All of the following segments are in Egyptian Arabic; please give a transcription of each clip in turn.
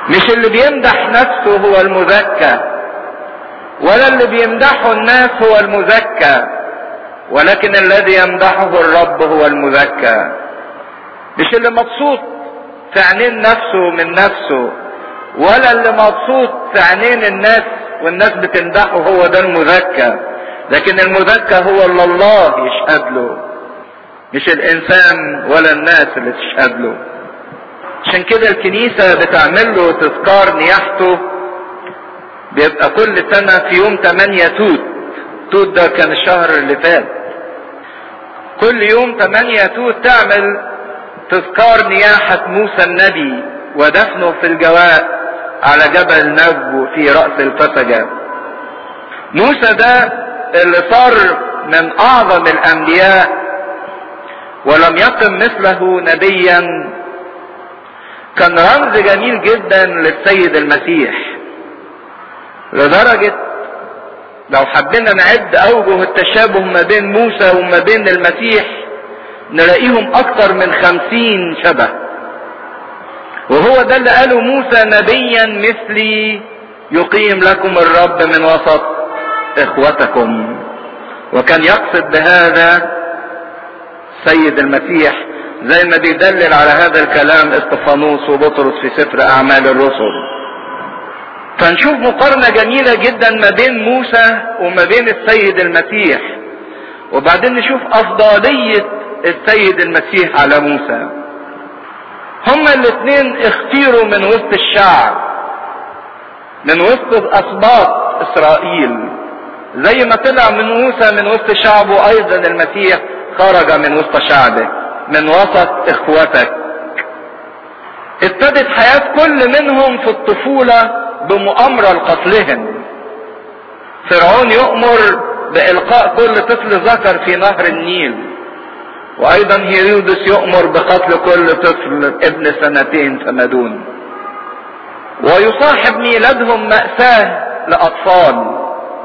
مش اللي بيمدح نفسه هو المزكى ولا اللي بيمدحه الناس هو المزكى ولكن الذي يمدحه الرب هو المزكى مش اللي مبسوط في عينين نفسه من نفسه ولا اللي مبسوط في عينين الناس والناس بتمدحه هو ده المزكى لكن المزكى هو اللي الله يشهد له مش الانسان ولا الناس اللي تشهد له عشان كده الكنيسة بتعمل له تذكار نياحته بيبقى كل سنة في يوم 8 توت توت ده كان الشهر اللي فات كل يوم 8 توت تعمل تذكار نياحة موسى النبي ودفنه في الجواء على جبل نبو في رأس الفسجة موسى ده اللي صار من أعظم الأنبياء ولم يقم مثله نبيا كان رمز جميل جدا للسيد المسيح لدرجة لو حبينا نعد أوجه التشابه ما بين موسى وما بين المسيح نلاقيهم أكثر من خمسين شبه وهو ده اللي قاله موسى نبيا مثلي يقيم لكم الرب من وسط إخوتكم وكان يقصد بهذا سيد المسيح زي ما بيدلل على هذا الكلام استفانوس وبطرس في سفر اعمال الرسل فنشوف مقارنة جميلة جدا ما بين موسى وما بين السيد المسيح وبعدين نشوف افضلية السيد المسيح على موسى هما الاثنين اختيروا من وسط الشعب من وسط اسباط اسرائيل زي ما طلع من موسى من وسط شعبه ايضا المسيح خرج من وسط شعبه من وسط اخوتك ابتدت حياة كل منهم في الطفولة بمؤامرة لقتلهم فرعون يؤمر بإلقاء كل طفل ذكر في نهر النيل وأيضا هيرودس يؤمر بقتل كل طفل ابن سنتين فما دون ويصاحب ميلادهم مأساة لأطفال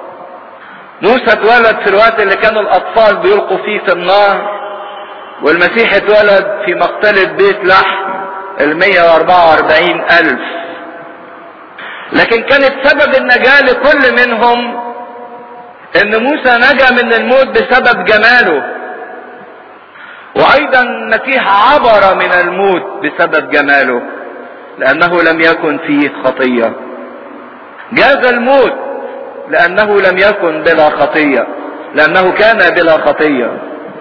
موسى اتولد في الوقت اللي كانوا الأطفال بيلقوا فيه في النار والمسيح اتولد في مقتلة بيت لحم المية واربعة واربعين الف لكن كانت سبب النجاة لكل منهم ان موسى نجا من الموت بسبب جماله وايضا المسيح عبر من الموت بسبب جماله لانه لم يكن فيه خطية جاز الموت لانه لم يكن بلا خطية لانه كان بلا خطيه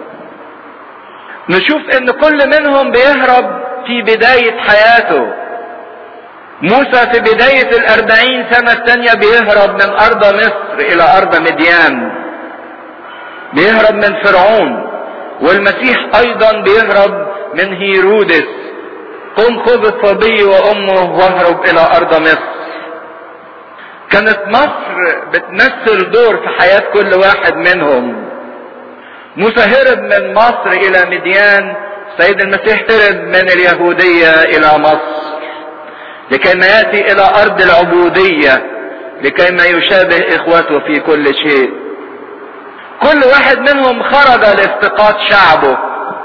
نشوف ان كل منهم بيهرب في بداية حياته موسى في بداية الاربعين سنة الثانية بيهرب من ارض مصر الى ارض مديان بيهرب من فرعون والمسيح ايضا بيهرب من هيرودس قم خذ الصبي وامه واهرب الى ارض مصر كانت مصر بتمثل دور في حياة كل واحد منهم موسى هرب من مصر الى مديان سيد المسيح هرب من اليهودية الى مصر لكي ما يأتي الى ارض العبودية لكي ما يشابه اخوته في كل شيء كل واحد منهم خرج لافتقاد شعبه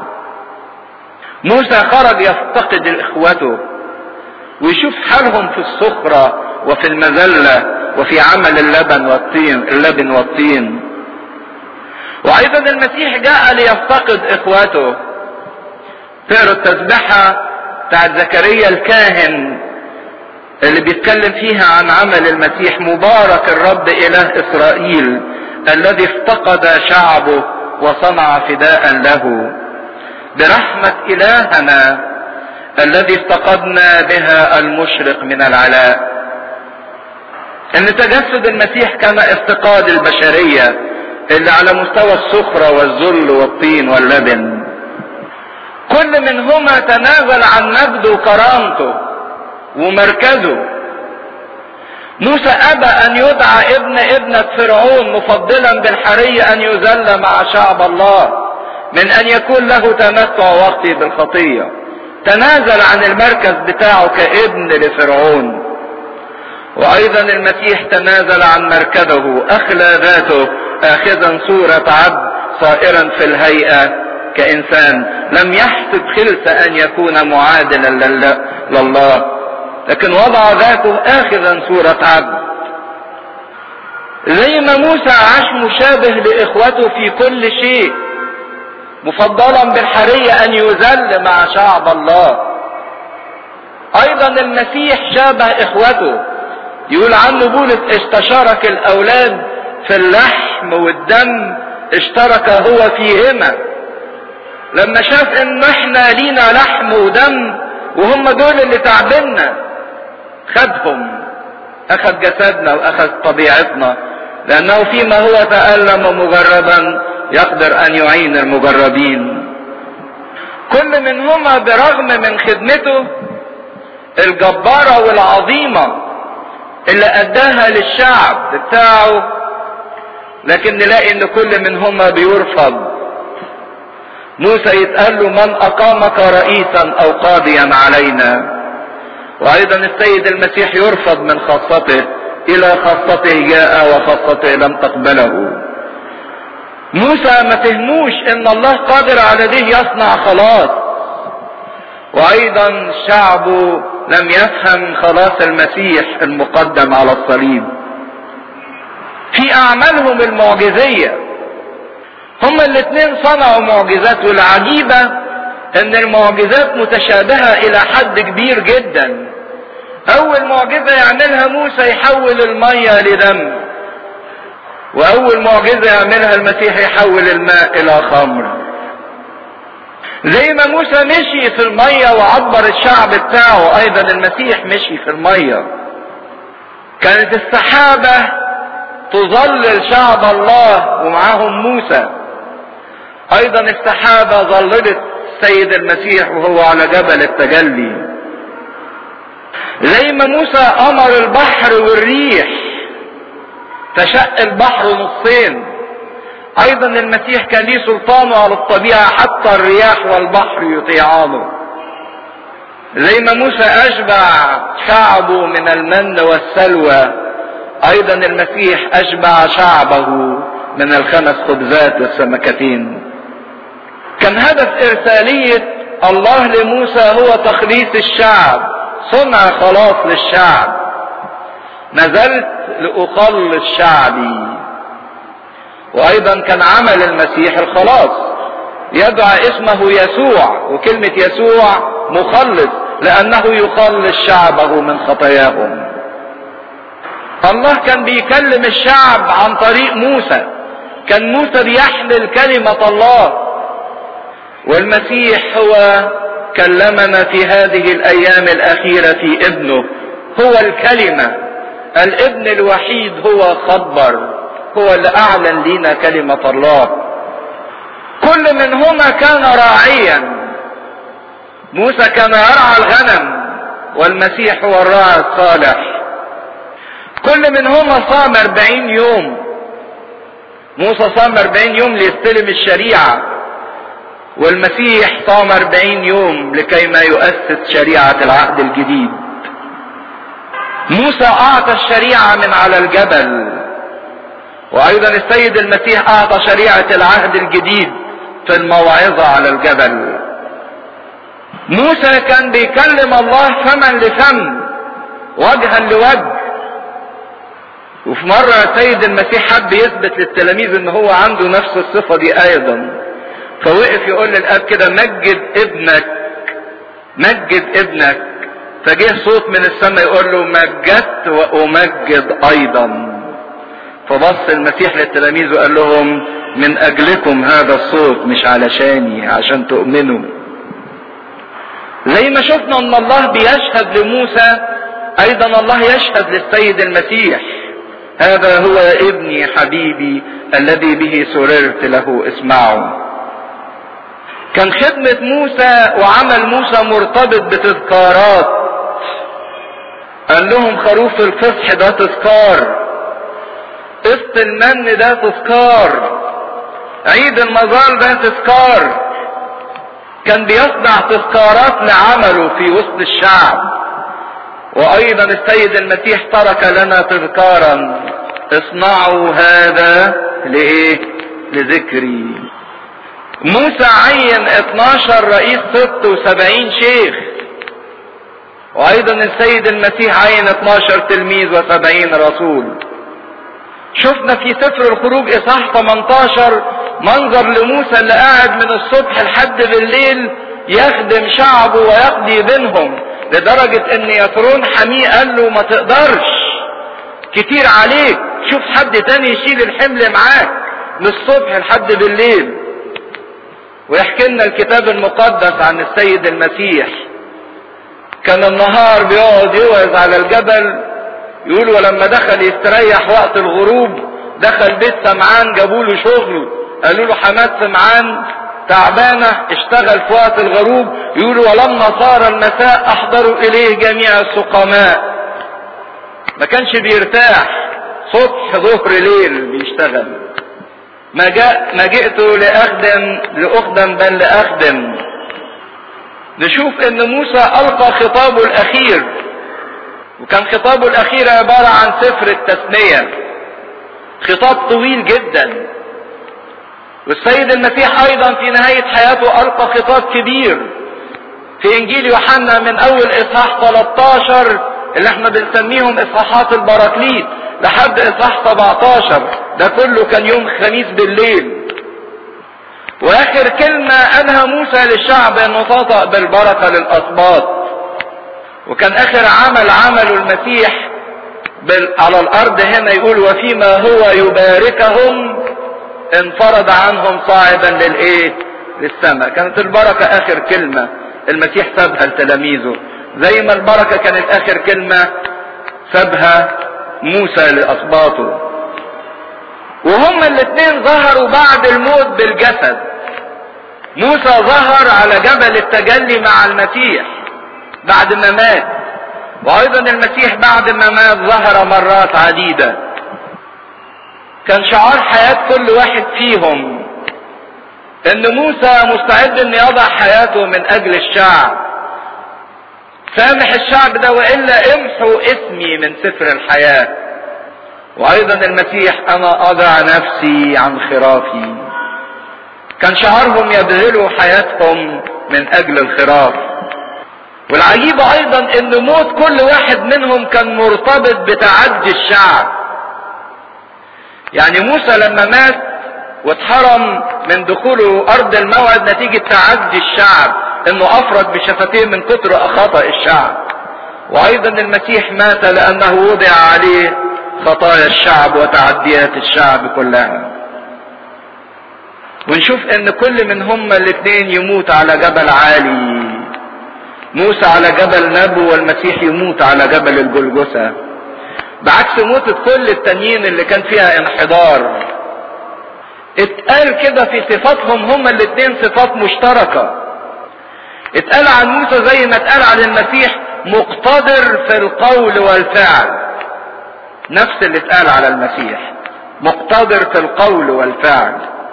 موسى خرج يفتقد اخوته ويشوف حالهم في الصخرة وفي المذلة وفي عمل اللبن والطين اللبن والطين وايضا المسيح جاء ليفتقد اخواته تقروا التسبحة بتاعت زكريا الكاهن اللي بيتكلم فيها عن عمل المسيح مبارك الرب اله اسرائيل الذي افتقد شعبه وصنع فداء له برحمة الهنا الذي افتقدنا بها المشرق من العلاء ان تجسد المسيح كان افتقاد البشريه اللي على مستوى الصخرة والذل والطين واللبن كل منهما تنازل عن مجده وكرامته ومركزه موسى ابى ان يدعى ابن ابنة فرعون مفضلا بالحرية ان يذل مع شعب الله من ان يكون له تمتع وقتي بالخطية تنازل عن المركز بتاعه كابن لفرعون وايضا المسيح تنازل عن مركزه اخلى ذاته اخذا صورة عبد صائرا في الهيئة كانسان لم يحسب خلس ان يكون معادلا لله لكن وضع ذاته اخذا صورة عبد زي ما موسى عاش مشابه لاخوته في كل شيء مفضلا بالحرية ان يذل مع شعب الله ايضا المسيح شابه اخوته يقول عنه بولس اشتشرك الاولاد في اللحم والدم اشترك هو فيهما لما شاف ان احنا لينا لحم ودم وهم دول اللي تعبنا خدهم اخذ جسدنا واخذ طبيعتنا لانه فيما هو تألم مجربا يقدر ان يعين المجربين كل منهما برغم من خدمته الجبارة والعظيمة اللي اداها للشعب بتاعه لكن نلاقي ان كل منهما بيرفض موسى يتقال له من اقامك رئيسا او قاضيا علينا وايضا السيد المسيح يرفض من خاصته الى خاصته جاء وخاصته لم تقبله موسى ما فهموش ان الله قادر على ده يصنع خلاص وايضا شعبه لم يفهم خلاص المسيح المقدم على الصليب في اعمالهم المعجزيه هما الاثنين صنعوا معجزات والعجيبه ان المعجزات متشابهه الى حد كبير جدا اول معجزه يعملها موسى يحول الميه لدم واول معجزه يعملها المسيح يحول الماء الى خمر زي ما موسى مشي في الميه وعبر الشعب بتاعه ايضا المسيح مشي في الميه كانت السحابه تظلل شعب الله ومعاهم موسى ايضا السحابه ظللت السيد المسيح وهو على جبل التجلي زي ما موسى امر البحر والريح فشق البحر نصين ايضا المسيح كان ليه سلطانه على الطبيعه حتى الرياح والبحر يطيعانه زي ما موسى اشبع شعبه من المن والسلوى ايضا المسيح اشبع شعبه من الخمس خبزات والسمكتين كان هدف ارساليه الله لموسى هو تخليص الشعب صنع خلاص للشعب نزلت لاخلص شعبي وايضا كان عمل المسيح الخلاص يدعى اسمه يسوع وكلمة يسوع مخلص لانه يخلص شعبه من خطاياهم الله كان بيكلم الشعب عن طريق موسى كان موسى بيحمل كلمة الله والمسيح هو كلمنا في هذه الايام الاخيرة في ابنه هو الكلمة الابن الوحيد هو خبر هو اللي اعلن لنا كلمة الله كل منهما كان راعيا موسى كان يرعى الغنم والمسيح هو الراعي الصالح كل منهما صام أربعين يوم موسى صام أربعين يوم ليستلم الشريعة والمسيح صام أربعين يوم لكي ما يؤسس شريعة العهد الجديد موسى أعطى الشريعة من على الجبل وأيضا السيد المسيح أعطى شريعة العهد الجديد في الموعظة على الجبل موسى كان بيكلم الله فما لفم وجها لوجه وفي مرة السيد المسيح حب يثبت للتلاميذ ان هو عنده نفس الصفة دي ايضا فوقف يقول للاب كده مجد ابنك مجد ابنك فجه صوت من السماء يقول له مجدت وامجد ايضا فبص المسيح للتلاميذ وقال لهم من اجلكم هذا الصوت مش علشاني عشان تؤمنوا زي ما شفنا ان الله بيشهد لموسى ايضا الله يشهد للسيد المسيح هذا هو ابني حبيبي الذي به سررت له اسمعوا كان خدمة موسى وعمل موسى مرتبط بتذكارات قال لهم خروف الفصح ده تذكار قسط المن ده تذكار عيد المظال ده تذكار كان بيصنع تذكارات لعمله في وسط الشعب وايضا السيد المسيح ترك لنا تذكارا اصنعوا هذا لايه لذكري موسى عين 12 رئيس ست وسبعين شيخ وايضا السيد المسيح عين 12 تلميذ و70 رسول شفنا في سفر الخروج اصحاح 18 منظر لموسى اللي قاعد من الصبح لحد بالليل يخدم شعبه ويقضي بينهم لدرجة ان يثرون حميه قال له ما تقدرش كتير عليك شوف حد تاني يشيل الحمل معاك من الصبح لحد بالليل ويحكي لنا الكتاب المقدس عن السيد المسيح كان النهار بيقعد يوعظ على الجبل يقول ولما دخل يستريح وقت الغروب دخل بيت سمعان جابوا له شغل قالوا له حماد سمعان تعبانة اشتغل في وقت الغروب يقولوا ولما صار المساء احضروا اليه جميع السقماء ما كانش بيرتاح صبح ظهر ليل بيشتغل ما جاء ما جئت لاخدم لاخدم بل لاخدم نشوف ان موسى القى خطابه الاخير وكان خطابه الاخير عبارة عن سفر التثنية خطاب طويل جدا والسيد المسيح ايضا في نهاية حياته القى خطاب كبير في انجيل يوحنا من اول اصحاح 13 اللي احنا بنسميهم اصحاحات البراكليت لحد اصحاح 17 ده كله كان يوم خميس بالليل واخر كلمة انهى موسى للشعب انه تطأ بالبركة للاسباط وكان اخر عمل عمله المسيح بال... على الارض هنا يقول وفيما هو يباركهم انفرد عنهم صاعدا للايه للسماء كانت البركة اخر كلمة المسيح سابها لتلاميذه زي ما البركة كانت اخر كلمة سابها موسى لاسباطه وهما الاثنين ظهروا بعد الموت بالجسد موسى ظهر على جبل التجلي مع المسيح بعد ما مات وايضا المسيح بعد ما مات ظهر مرات عديدة كان شعار حياة كل واحد فيهم ان موسى مستعد ان يضع حياته من اجل الشعب سامح الشعب ده والا امحوا اسمي من سفر الحياة وايضا المسيح انا اضع نفسي عن خرافي كان شعارهم يبذلوا حياتهم من اجل الخراف والعجيب ايضا ان موت كل واحد منهم كان مرتبط بتعدي الشعب يعني موسى لما مات واتحرم من دخوله ارض الموعد نتيجة تعدي الشعب انه افرد بشفتيه من كتر خطأ الشعب وايضا المسيح مات لانه وضع عليه خطايا الشعب وتعديات الشعب كلها ونشوف ان كل من هما الاثنين يموت على جبل عالي موسى على جبل نبو والمسيح يموت على جبل الجلجثة بعكس موت كل التانيين اللي كان فيها انحدار اتقال كده في صفاتهم هما الاثنين صفات مشتركة اتقال عن موسى زي ما اتقال عن المسيح مقتدر في القول والفعل نفس اللي اتقال على المسيح مقتدر في القول والفعل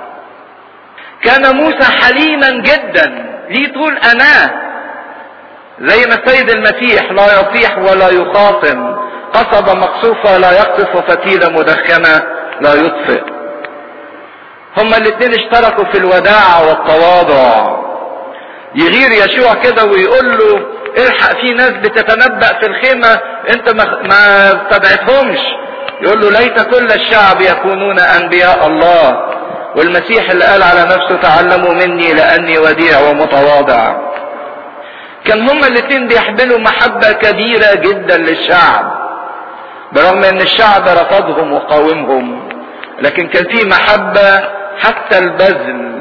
كان موسى حليما جدا ليه طول اناه زي ما السيد المسيح لا يصيح ولا يخاصم قصبة مقصوفة لا يقطف وفتيلة مدخنة لا يطفئ هما الاثنين اشتركوا في الوداع والتواضع يغير يشوع كده ويقول له الحق في ناس بتتنبأ في الخيمة انت ما, ما تبعتهمش يقول له ليت كل الشعب يكونون انبياء الله والمسيح اللي قال على نفسه تعلموا مني لاني وديع ومتواضع كان هما الاثنين بيحملوا محبة كبيرة جدا للشعب برغم ان الشعب رفضهم وقاومهم لكن كان في محبة حتى البذل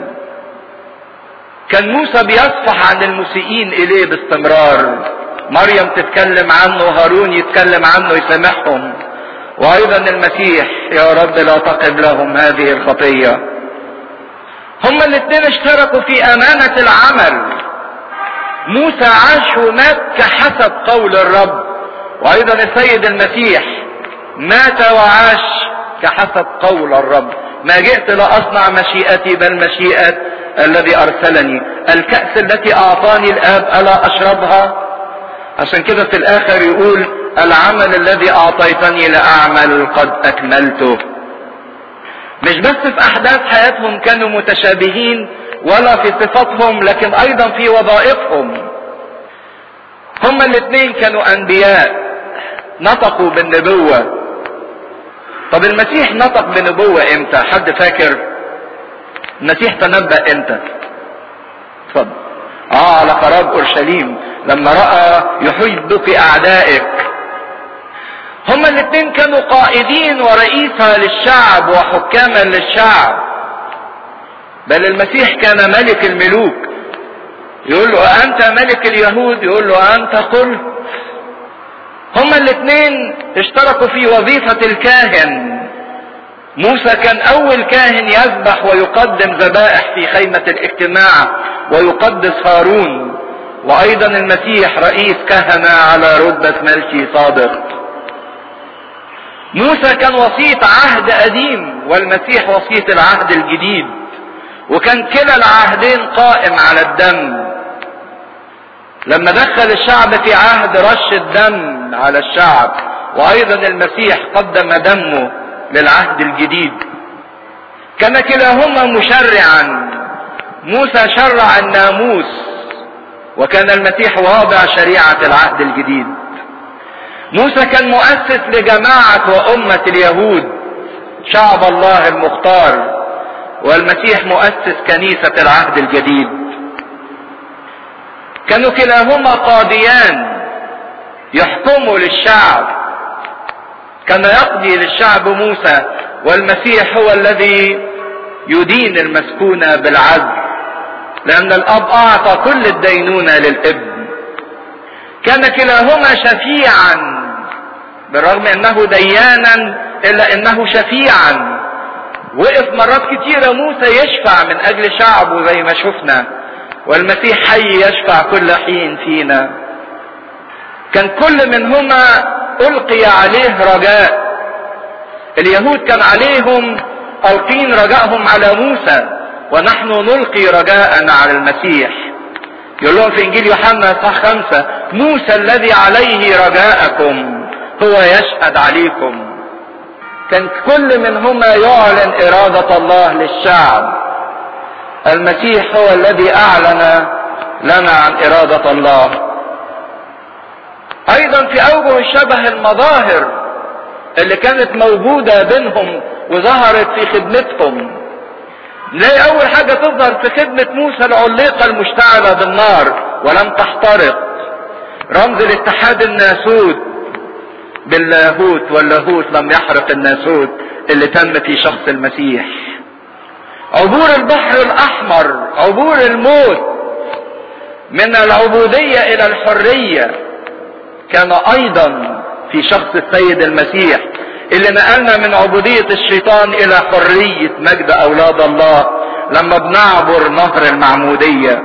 كان موسى بيصفح عن المسيئين اليه باستمرار مريم تتكلم عنه هارون يتكلم عنه يسامحهم وايضا المسيح يا رب لا تقب لهم هذه الخطية هما الاثنين اشتركوا في امانة العمل موسى عاش ومات كحسب قول الرب وايضا السيد المسيح مات وعاش كحسب قول الرب ما جئت لاصنع مشيئتي بل مشيئة الذي ارسلني الكأس التي اعطاني الاب الا اشربها عشان كده في الاخر يقول العمل الذي اعطيتني لاعمل قد اكملته مش بس في احداث حياتهم كانوا متشابهين ولا في صفاتهم لكن ايضا في وظائفهم هما الاثنين كانوا انبياء نطقوا بالنبوة طب المسيح نطق بنبوة امتى حد فاكر المسيح تنبأ امتى اتفضل اه على خراب اورشليم لما رأى يحيط بك اعدائك هما الاثنين كانوا قائدين ورئيسا للشعب وحكاما للشعب بل المسيح كان ملك الملوك يقول له انت ملك اليهود يقول له انت قلت هما الاثنين اشتركوا في وظيفة الكاهن موسى كان اول كاهن يذبح ويقدم ذبائح في خيمة الاجتماع ويقدس هارون وايضا المسيح رئيس كهنة على رتبة ملكي صادق موسى كان وسيط عهد قديم والمسيح وسيط العهد الجديد وكان كلا العهدين قائم على الدم لما دخل الشعب في عهد رش الدم على الشعب وايضا المسيح قدم دمه للعهد الجديد كان كلاهما مشرعا موسى شرع الناموس وكان المسيح واضع شريعة العهد الجديد موسى كان مؤسس لجماعة وأمة اليهود شعب الله المختار والمسيح مؤسس كنيسة العهد الجديد كانوا كلاهما قاضيان يحكموا للشعب كان يقضي للشعب موسى والمسيح هو الذي يدين المسكونة بالعدل لأن الأب أعطى كل الدينونة للابن كان كلاهما شفيعا بالرغم أنه ديانا إلا أنه شفيعا وقف مرات كتيرة موسى يشفع من أجل شعبه زي ما شفنا والمسيح حي يشفع كل حين فينا كان كل منهما ألقي عليه رجاء اليهود كان عليهم ألقين رجاءهم على موسى ونحن نلقي رجاءنا على المسيح يقول لهم في انجيل يوحنا اصحاح خمسة موسى الذي عليه رجاءكم هو يشهد عليكم كان كل منهما يعلن إرادة الله للشعب المسيح هو الذي أعلن لنا عن إرادة الله أيضا في أوجه الشبه المظاهر اللي كانت موجودة بينهم وظهرت في خدمتهم نلاقي أول حاجة تظهر في خدمة موسى العليقة المشتعلة بالنار ولم تحترق رمز الاتحاد الناسوت باللاهوت واللاهوت لم يحرق الناسوت اللي تم في شخص المسيح عبور البحر الأحمر عبور الموت من العبودية إلى الحرية كان أيضا في شخص السيد المسيح اللي نقلنا من عبودية الشيطان إلى حرية مجد أولاد الله لما بنعبر نهر المعمودية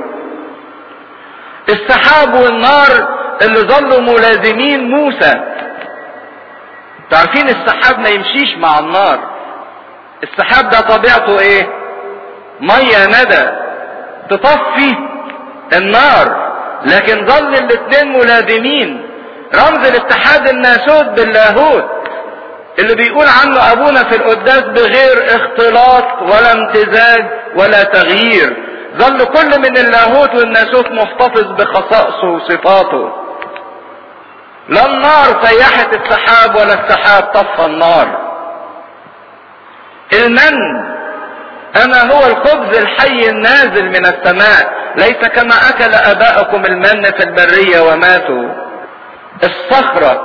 السحاب والنار اللي ظلوا ملازمين موسى تعرفين السحاب ما يمشيش مع النار السحاب ده طبيعته ايه مية ندى تطفي النار لكن ظل الاتنين ملازمين رمز الاتحاد الناسوت باللاهوت اللي بيقول عنه ابونا في القداس بغير اختلاط ولا امتزاج ولا تغيير ظل كل من اللاهوت والناسوت محتفظ بخصائصه وصفاته لا النار سيحت السحاب ولا السحاب طفى النار المن انا هو الخبز الحي النازل من السماء ليس كما اكل اباؤكم المن في البريه وماتوا الصخره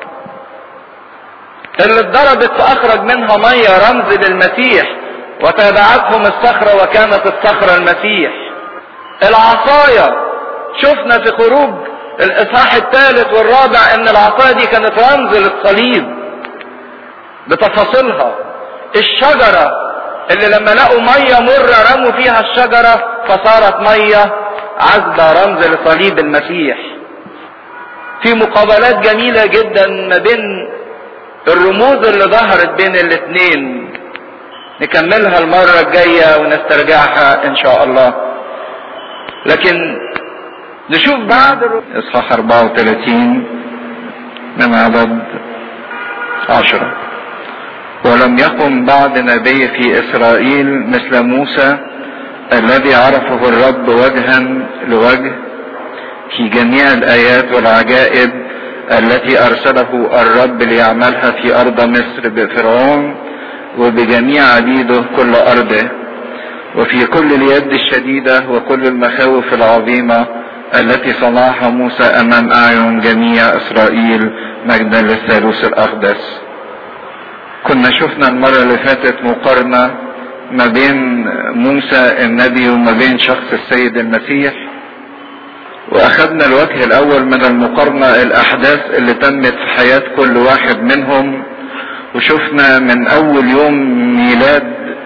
اللي اتضربت فاخرج منها ميه رمز للمسيح وتابعتهم الصخره وكانت الصخره المسيح العصايه شفنا في خروج الاصحاح الثالث والرابع ان العصايه دي كانت رمز للصليب بتفاصيلها الشجره اللي لما لقوا ميه مره رموا فيها الشجره فصارت ميه عذبه رمز لصليب المسيح في مقابلات جميله جدا ما بين الرموز اللي ظهرت بين الاثنين نكملها المرة الجاية ونسترجعها ان شاء الله لكن نشوف بعد اصحاح 34 من عدد عشرة ولم يقم بعد نبي في اسرائيل مثل موسى الذي عرفه الرب وجها لوجه في جميع الآيات والعجائب التي أرسله الرب ليعملها في أرض مصر بفرعون وبجميع عبيده كل أرضه وفي كل اليد الشديدة وكل المخاوف العظيمة التي صنعها موسى أمام أعين جميع إسرائيل مجدا للثالوث الأقدس كنا شفنا المرة اللي فاتت مقارنة ما بين موسى النبي وما بين شخص السيد المسيح واخدنا الوجه الاول من المقارنة الاحداث اللي تمت في حياة كل واحد منهم وشفنا من اول يوم ميلاد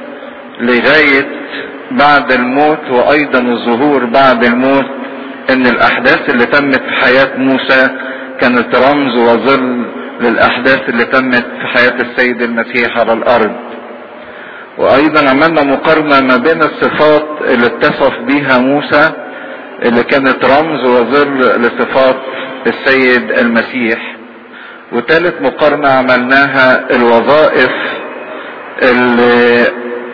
لغاية بعد الموت وايضا الظهور بعد الموت ان الاحداث اللي تمت في حياة موسى كانت رمز وظل للاحداث اللي تمت في حياة السيد المسيح على الارض وايضا عملنا مقارنة ما بين الصفات اللي اتصف بيها موسى اللي كانت رمز وظل لصفات السيد المسيح وثالث مقارنة عملناها الوظائف اللي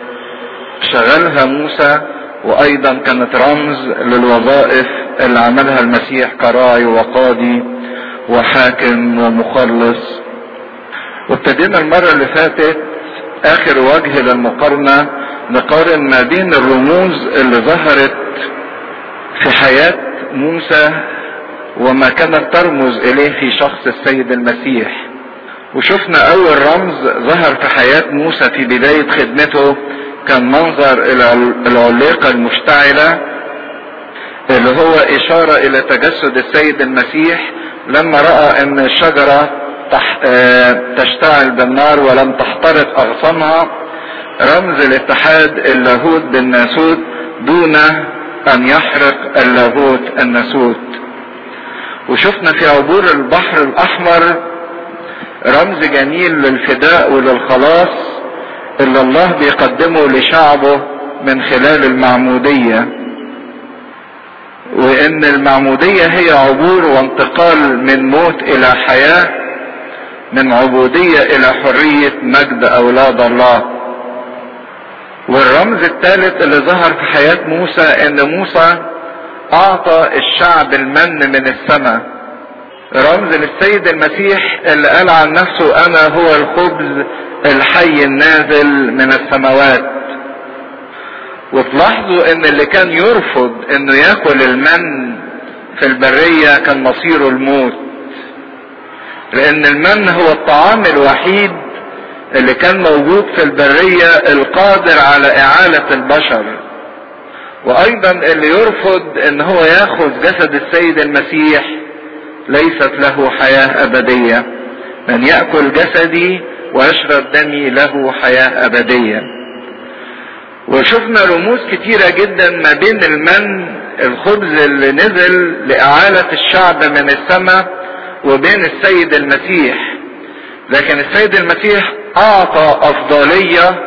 شغلها موسى وايضا كانت رمز للوظائف اللي عملها المسيح كراعي وقاضي وحاكم ومخلص وابتدينا المرة اللي فاتت اخر وجه للمقارنة نقارن ما بين الرموز اللي ظهرت في حياة موسى وما كانت ترمز اليه في شخص السيد المسيح وشفنا اول رمز ظهر في حياة موسى في بداية خدمته كان منظر العليقة المشتعلة اللي هو اشارة الى تجسد السيد المسيح لما رأى ان الشجرة تشتعل بالنار ولم تحترق اغصانها رمز الاتحاد اللاهوت بالناسوت دون ان يحرق اللاهوت الناسوت وشفنا في عبور البحر الاحمر رمز جميل للفداء وللخلاص اللي الله بيقدمه لشعبه من خلال المعمودية وان المعمودية هي عبور وانتقال من موت الى حياة من عبودية الى حرية مجد اولاد الله والرمز الثالث اللي ظهر في حياة موسى ان موسى اعطى الشعب المن من السماء رمز للسيد المسيح اللي قال عن نفسه انا هو الخبز الحي النازل من السماوات وتلاحظوا ان اللي كان يرفض انه ياكل المن في البرية كان مصيره الموت لان المن هو الطعام الوحيد اللي كان موجود في البرية القادر على اعالة البشر وايضا اللي يرفض ان هو ياخذ جسد السيد المسيح ليست له حياة ابدية من يأكل جسدي ويشرب دمي له حياة ابدية وشفنا رموز كتيرة جدا ما بين المن الخبز اللي نزل لإعالة الشعب من السماء وبين السيد المسيح لكن السيد المسيح أعطى أفضلية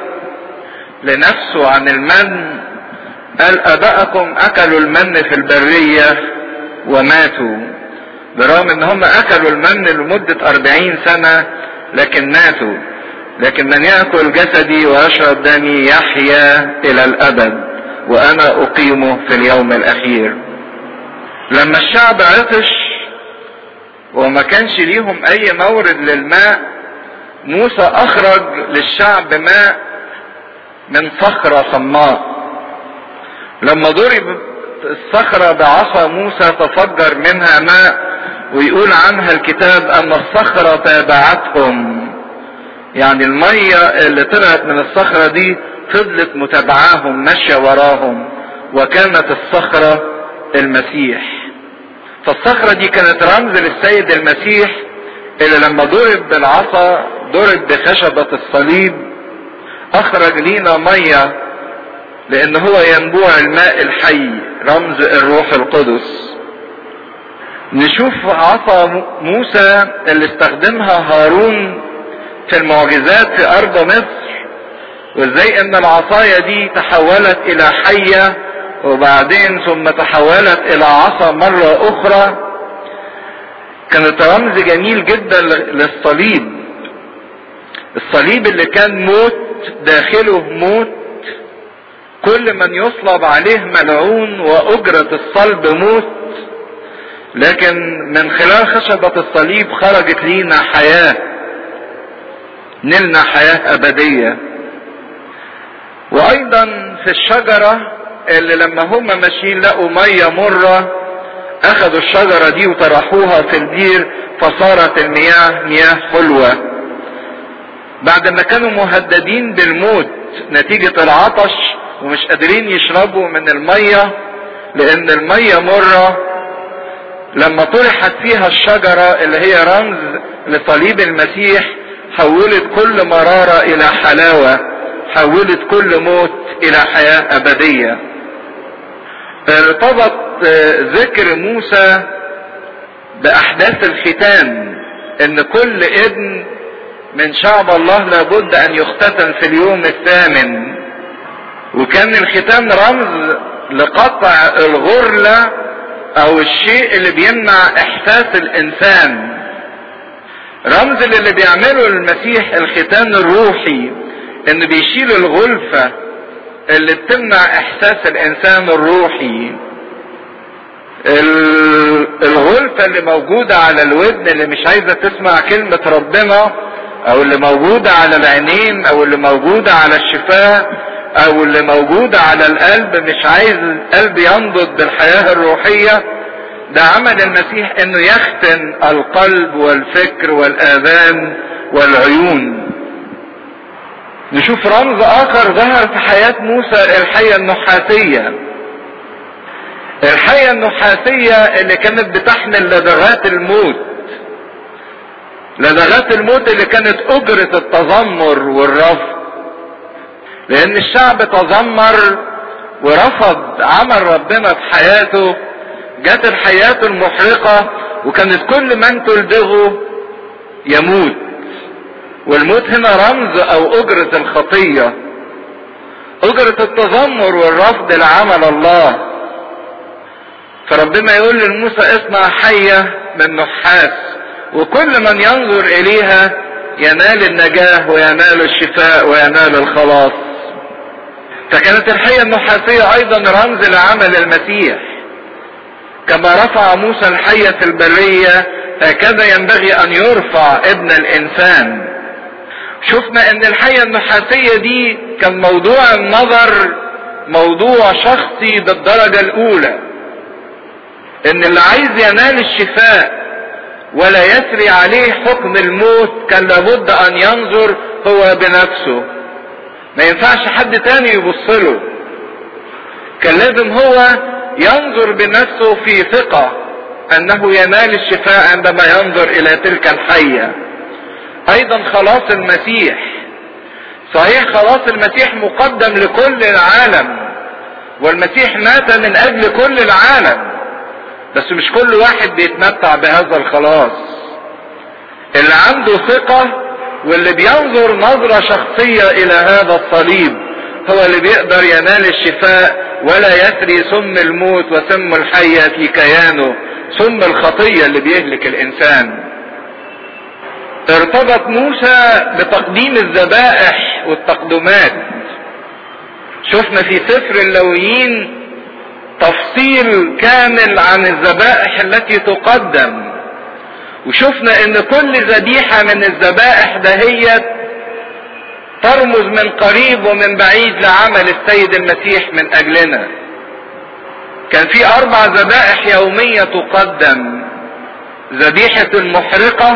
لنفسه عن المن قال أباءكم أكلوا المن في البرية وماتوا برغم ان هم أكلوا المن لمدة أربعين سنة لكن ماتوا لكن من يأكل جسدي ويشرب دمي يحيا إلى الأبد وأنا أقيمه في اليوم الأخير لما الشعب عطش وما كانش ليهم أي مورد للماء موسى أخرج للشعب ماء من صخرة صماء لما ضرب الصخرة بعصا موسى تفجر منها ماء ويقول عنها الكتاب أن الصخرة تابعتهم يعني المية اللي طلعت من الصخرة دي فضلت متابعاهم ماشية وراهم وكانت الصخرة المسيح فالصخرة دي كانت رمز للسيد المسيح اللي لما ضرب بالعصا ضرب بخشبة الصليب اخرج لينا مية لان هو ينبوع الماء الحي رمز الروح القدس نشوف عصا موسى اللي استخدمها هارون في المعجزات في ارض مصر وازاي ان العصاية دي تحولت الى حية وبعدين ثم تحولت الى عصا مرة اخرى كانت رمز جميل جدا للصليب الصليب اللي كان موت داخله موت كل من يصلب عليه ملعون واجرة الصلب موت لكن من خلال خشبة الصليب خرجت لينا حياة نلنا حياة أبدية وأيضا في الشجرة اللي لما هم ماشيين لقوا مية مرة أخذوا الشجرة دي وطرحوها في البير فصارت المياه مياه حلوة بعد ما كانوا مهددين بالموت نتيجة العطش ومش قادرين يشربوا من المية لأن المية مرة لما طرحت فيها الشجرة اللي هي رمز لصليب المسيح حولت كل مرارة إلى حلاوة حولت كل موت إلى حياة أبدية ارتبط ذكر موسى بأحداث الختان إن كل ابن من شعب الله لابد أن يختتن في اليوم الثامن وكان الختان رمز لقطع الغرلة او الشيء اللي بيمنع احساس الانسان رمز اللي بيعمله المسيح الختان الروحي ان بيشيل الغلفة اللي بتمنع احساس الانسان الروحي الغلفة اللي موجودة على الودن اللي مش عايزة تسمع كلمة ربنا او اللي موجودة على العينين او اللي موجودة على الشفاه او اللي موجودة على القلب مش عايز القلب ينضج بالحياة الروحية ده عمل المسيح انه يختن القلب والفكر والاذان والعيون نشوف رمز اخر ظهر في حياة موسى الحية النحاسية الحية النحاسية اللي كانت بتحمل لدغات الموت لدغات الموت اللي كانت اجرة التذمر والرفض لان الشعب تذمر ورفض عمل ربنا في حياته جت الحياة المحرقة وكانت كل من تلدغه يموت والموت هنا رمز او اجرة الخطية اجرة التذمر والرفض لعمل الله فربنا يقول لموسى اصنع حية من نحاس وكل من ينظر اليها ينال النجاة وينال الشفاء وينال الخلاص فكانت الحية النحاسية ايضا رمز لعمل المسيح كما رفع موسى الحية في البرية هكذا ينبغي ان يرفع ابن الانسان شفنا ان الحية النحاسية دي كان موضوع النظر موضوع شخصي بالدرجة الاولى ان اللي عايز ينال الشفاء ولا يسري عليه حكم الموت كان لابد ان ينظر هو بنفسه ما ينفعش حد تاني يبص له كان لازم هو ينظر بنفسه في ثقة انه ينال الشفاء عندما ينظر الى تلك الحية ايضا خلاص المسيح صحيح خلاص المسيح مقدم لكل العالم والمسيح مات من اجل كل العالم بس مش كل واحد بيتمتع بهذا الخلاص اللي عنده ثقة واللي بينظر نظرة شخصية الى هذا الصليب هو اللي بيقدر ينال الشفاء ولا يسري سم الموت وسم الحية في كيانه سم الخطية اللي بيهلك الانسان ارتبط موسى بتقديم الذبائح والتقدمات شفنا في سفر اللويين تفصيل كامل عن الذبائح التي تقدم وشفنا ان كل ذبيحة من الذبائح دهيت ترمز من قريب ومن بعيد لعمل السيد المسيح من اجلنا كان في اربع ذبائح يومية تقدم ذبيحة المحرقة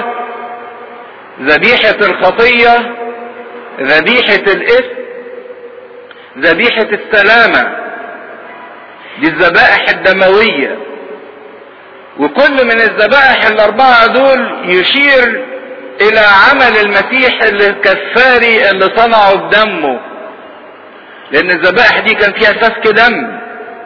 ذبيحة الخطية ذبيحة الاثم ذبيحة السلامة دي الذبائح الدموية وكل من الذبائح الاربعة دول يشير الى عمل المسيح الكفاري اللي صنعه بدمه لان الذبائح دي كان فيها سفك دم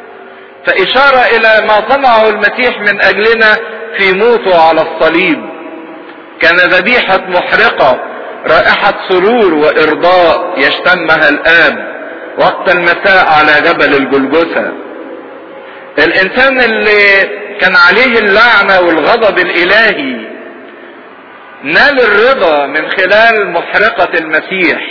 فاشارة الى ما صنعه المسيح من اجلنا في موته على الصليب كان ذبيحة محرقة رائحة سرور وارضاء يشتمها الاب وقت المساء على جبل الجلجثة الانسان اللي كان عليه اللعنة والغضب الالهي نال الرضا من خلال محرقة المسيح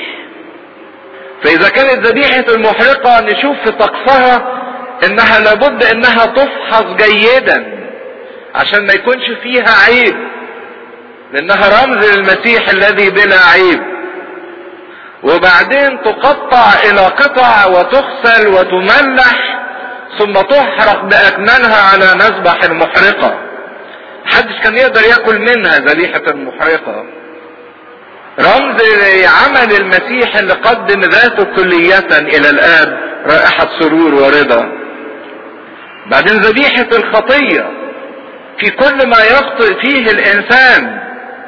فاذا كانت ذبيحة المحرقة نشوف في طقسها انها لابد انها تفحص جيدا عشان ما يكونش فيها عيب لانها رمز للمسيح الذي بلا عيب وبعدين تقطع الى قطع وتغسل وتملح ثم تحرق باكملها على مذبح المحرقة محدش كان يقدر ياكل منها ذبيحة المحرقة رمز لعمل المسيح اللي قدم ذاته كلية الى الاب رائحة سرور ورضا بعدين ذبيحة الخطية في كل ما يخطئ فيه الانسان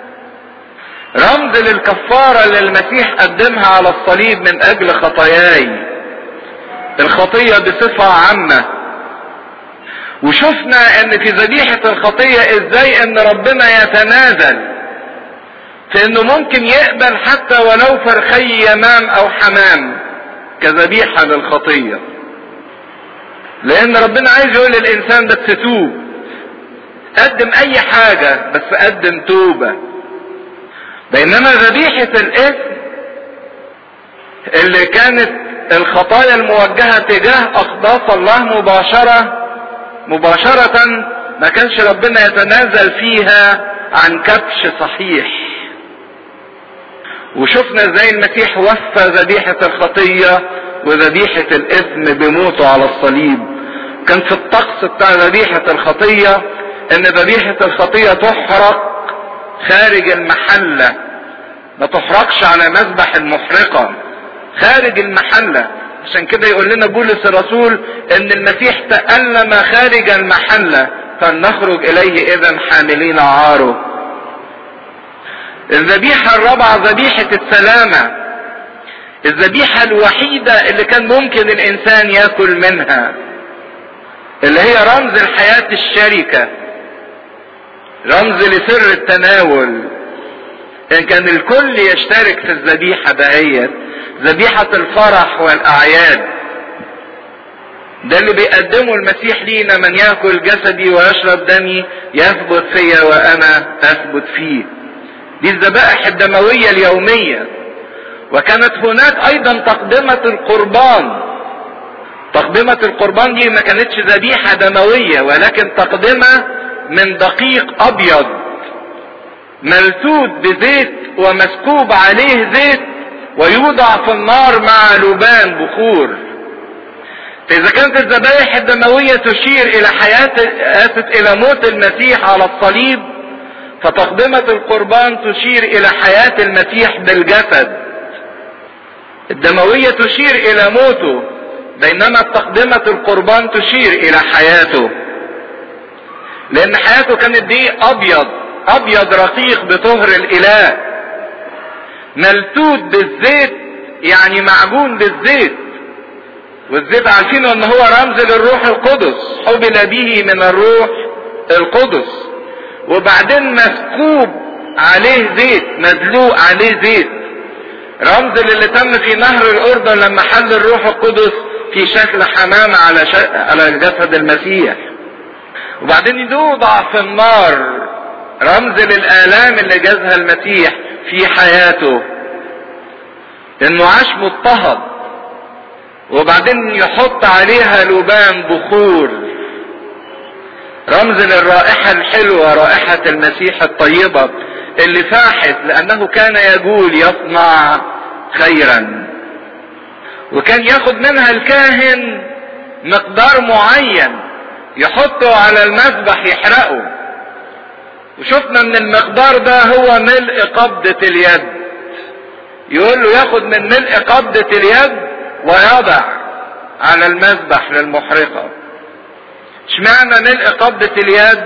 رمز للكفارة اللي المسيح قدمها على الصليب من اجل خطاياي الخطية بصفة عامة وشفنا ان في ذبيحة الخطية ازاي ان ربنا يتنازل في انه ممكن يقبل حتى ولو فرخي يمام او حمام كذبيحة للخطية لان ربنا عايز يقول للانسان بس توب قدم اي حاجة بس قدم توبة بينما ذبيحة الاثم اللي كانت الخطايا الموجهة تجاه اقداس الله مباشرة مباشرة ما كانش ربنا يتنازل فيها عن كبش صحيح وشفنا ازاي المسيح وفى ذبيحة الخطية وذبيحة الاثم بموته على الصليب كان في الطقس بتاع ذبيحة الخطية ان ذبيحة الخطية تحرق خارج المحلة ما تحرقش على مذبح المحرقة خارج المحلة عشان كده يقول لنا بولس الرسول ان المسيح تألم خارج المحلة فلنخرج اليه اذا حاملين عاره الذبيحة الرابعة ذبيحة السلامة الذبيحة الوحيدة اللي كان ممكن الانسان ياكل منها اللي هي رمز الحياة الشركة رمز لسر التناول ان كان الكل يشترك في الذبيحة دهيت ذبيحة الفرح والاعياد ده اللي بيقدمه المسيح لينا من ياكل جسدي ويشرب دمي يثبت فيا وانا اثبت فيه دي الذبائح الدموية اليومية وكانت هناك ايضا تقدمة القربان تقدمة القربان دي ما كانتش ذبيحة دموية ولكن تقدمة من دقيق ابيض ملتوت بزيت ومسكوب عليه زيت ويوضع في النار مع لبان بخور فاذا كانت الذبائح الدموية تشير الى حياة اسف الى موت المسيح على الصليب فتقدمة القربان تشير الى حياة المسيح بالجسد الدموية تشير الى موته بينما تقدمة القربان تشير الى حياته لان حياته كانت دي ابيض ابيض رقيق بطهر الاله ملتوت بالزيت يعني معجون بالزيت والزيت عارفين ان هو رمز للروح القدس حبل به من الروح القدس وبعدين مسكوب عليه زيت مدلوق عليه زيت رمز للي تم في نهر الاردن لما حل الروح القدس في شكل حمامة على ش... على جسد المسيح وبعدين يوضع في النار رمز للآلام اللي جازها المسيح في حياته انه عاش مضطهد وبعدين يحط عليها لبان بخور رمز للرائحة الحلوة رائحة المسيح الطيبة اللي فاحت لأنه كان يقول يصنع خيرا وكان ياخد منها الكاهن مقدار معين يحطه على المذبح يحرقه وشفنا ان المقدار ده هو ملء قبضة اليد يقول له ياخد من ملء قبضة اليد ويضع على المذبح للمحرقة اشمعنى ملء قبضة اليد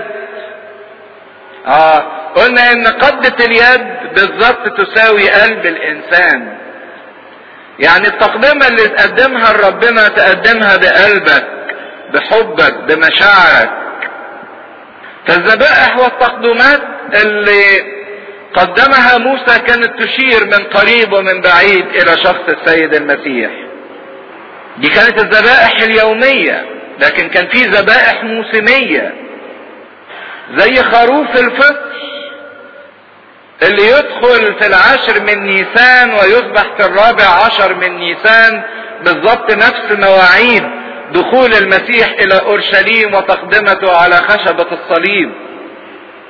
اه قلنا ان قبضة اليد بالظبط تساوي قلب الانسان يعني التقدمة اللي تقدمها لربنا تقدمها بقلبك بحبك بمشاعرك فالذبائح والتقدمات اللي قدمها موسى كانت تشير من قريب ومن بعيد الى شخص السيد المسيح دي كانت الذبائح اليومية لكن كان في ذبائح موسمية زي خروف الفطر اللي يدخل في العاشر من نيسان ويصبح في الرابع عشر من نيسان بالضبط نفس مواعيد دخول المسيح الى اورشليم وتقدمته على خشبة الصليب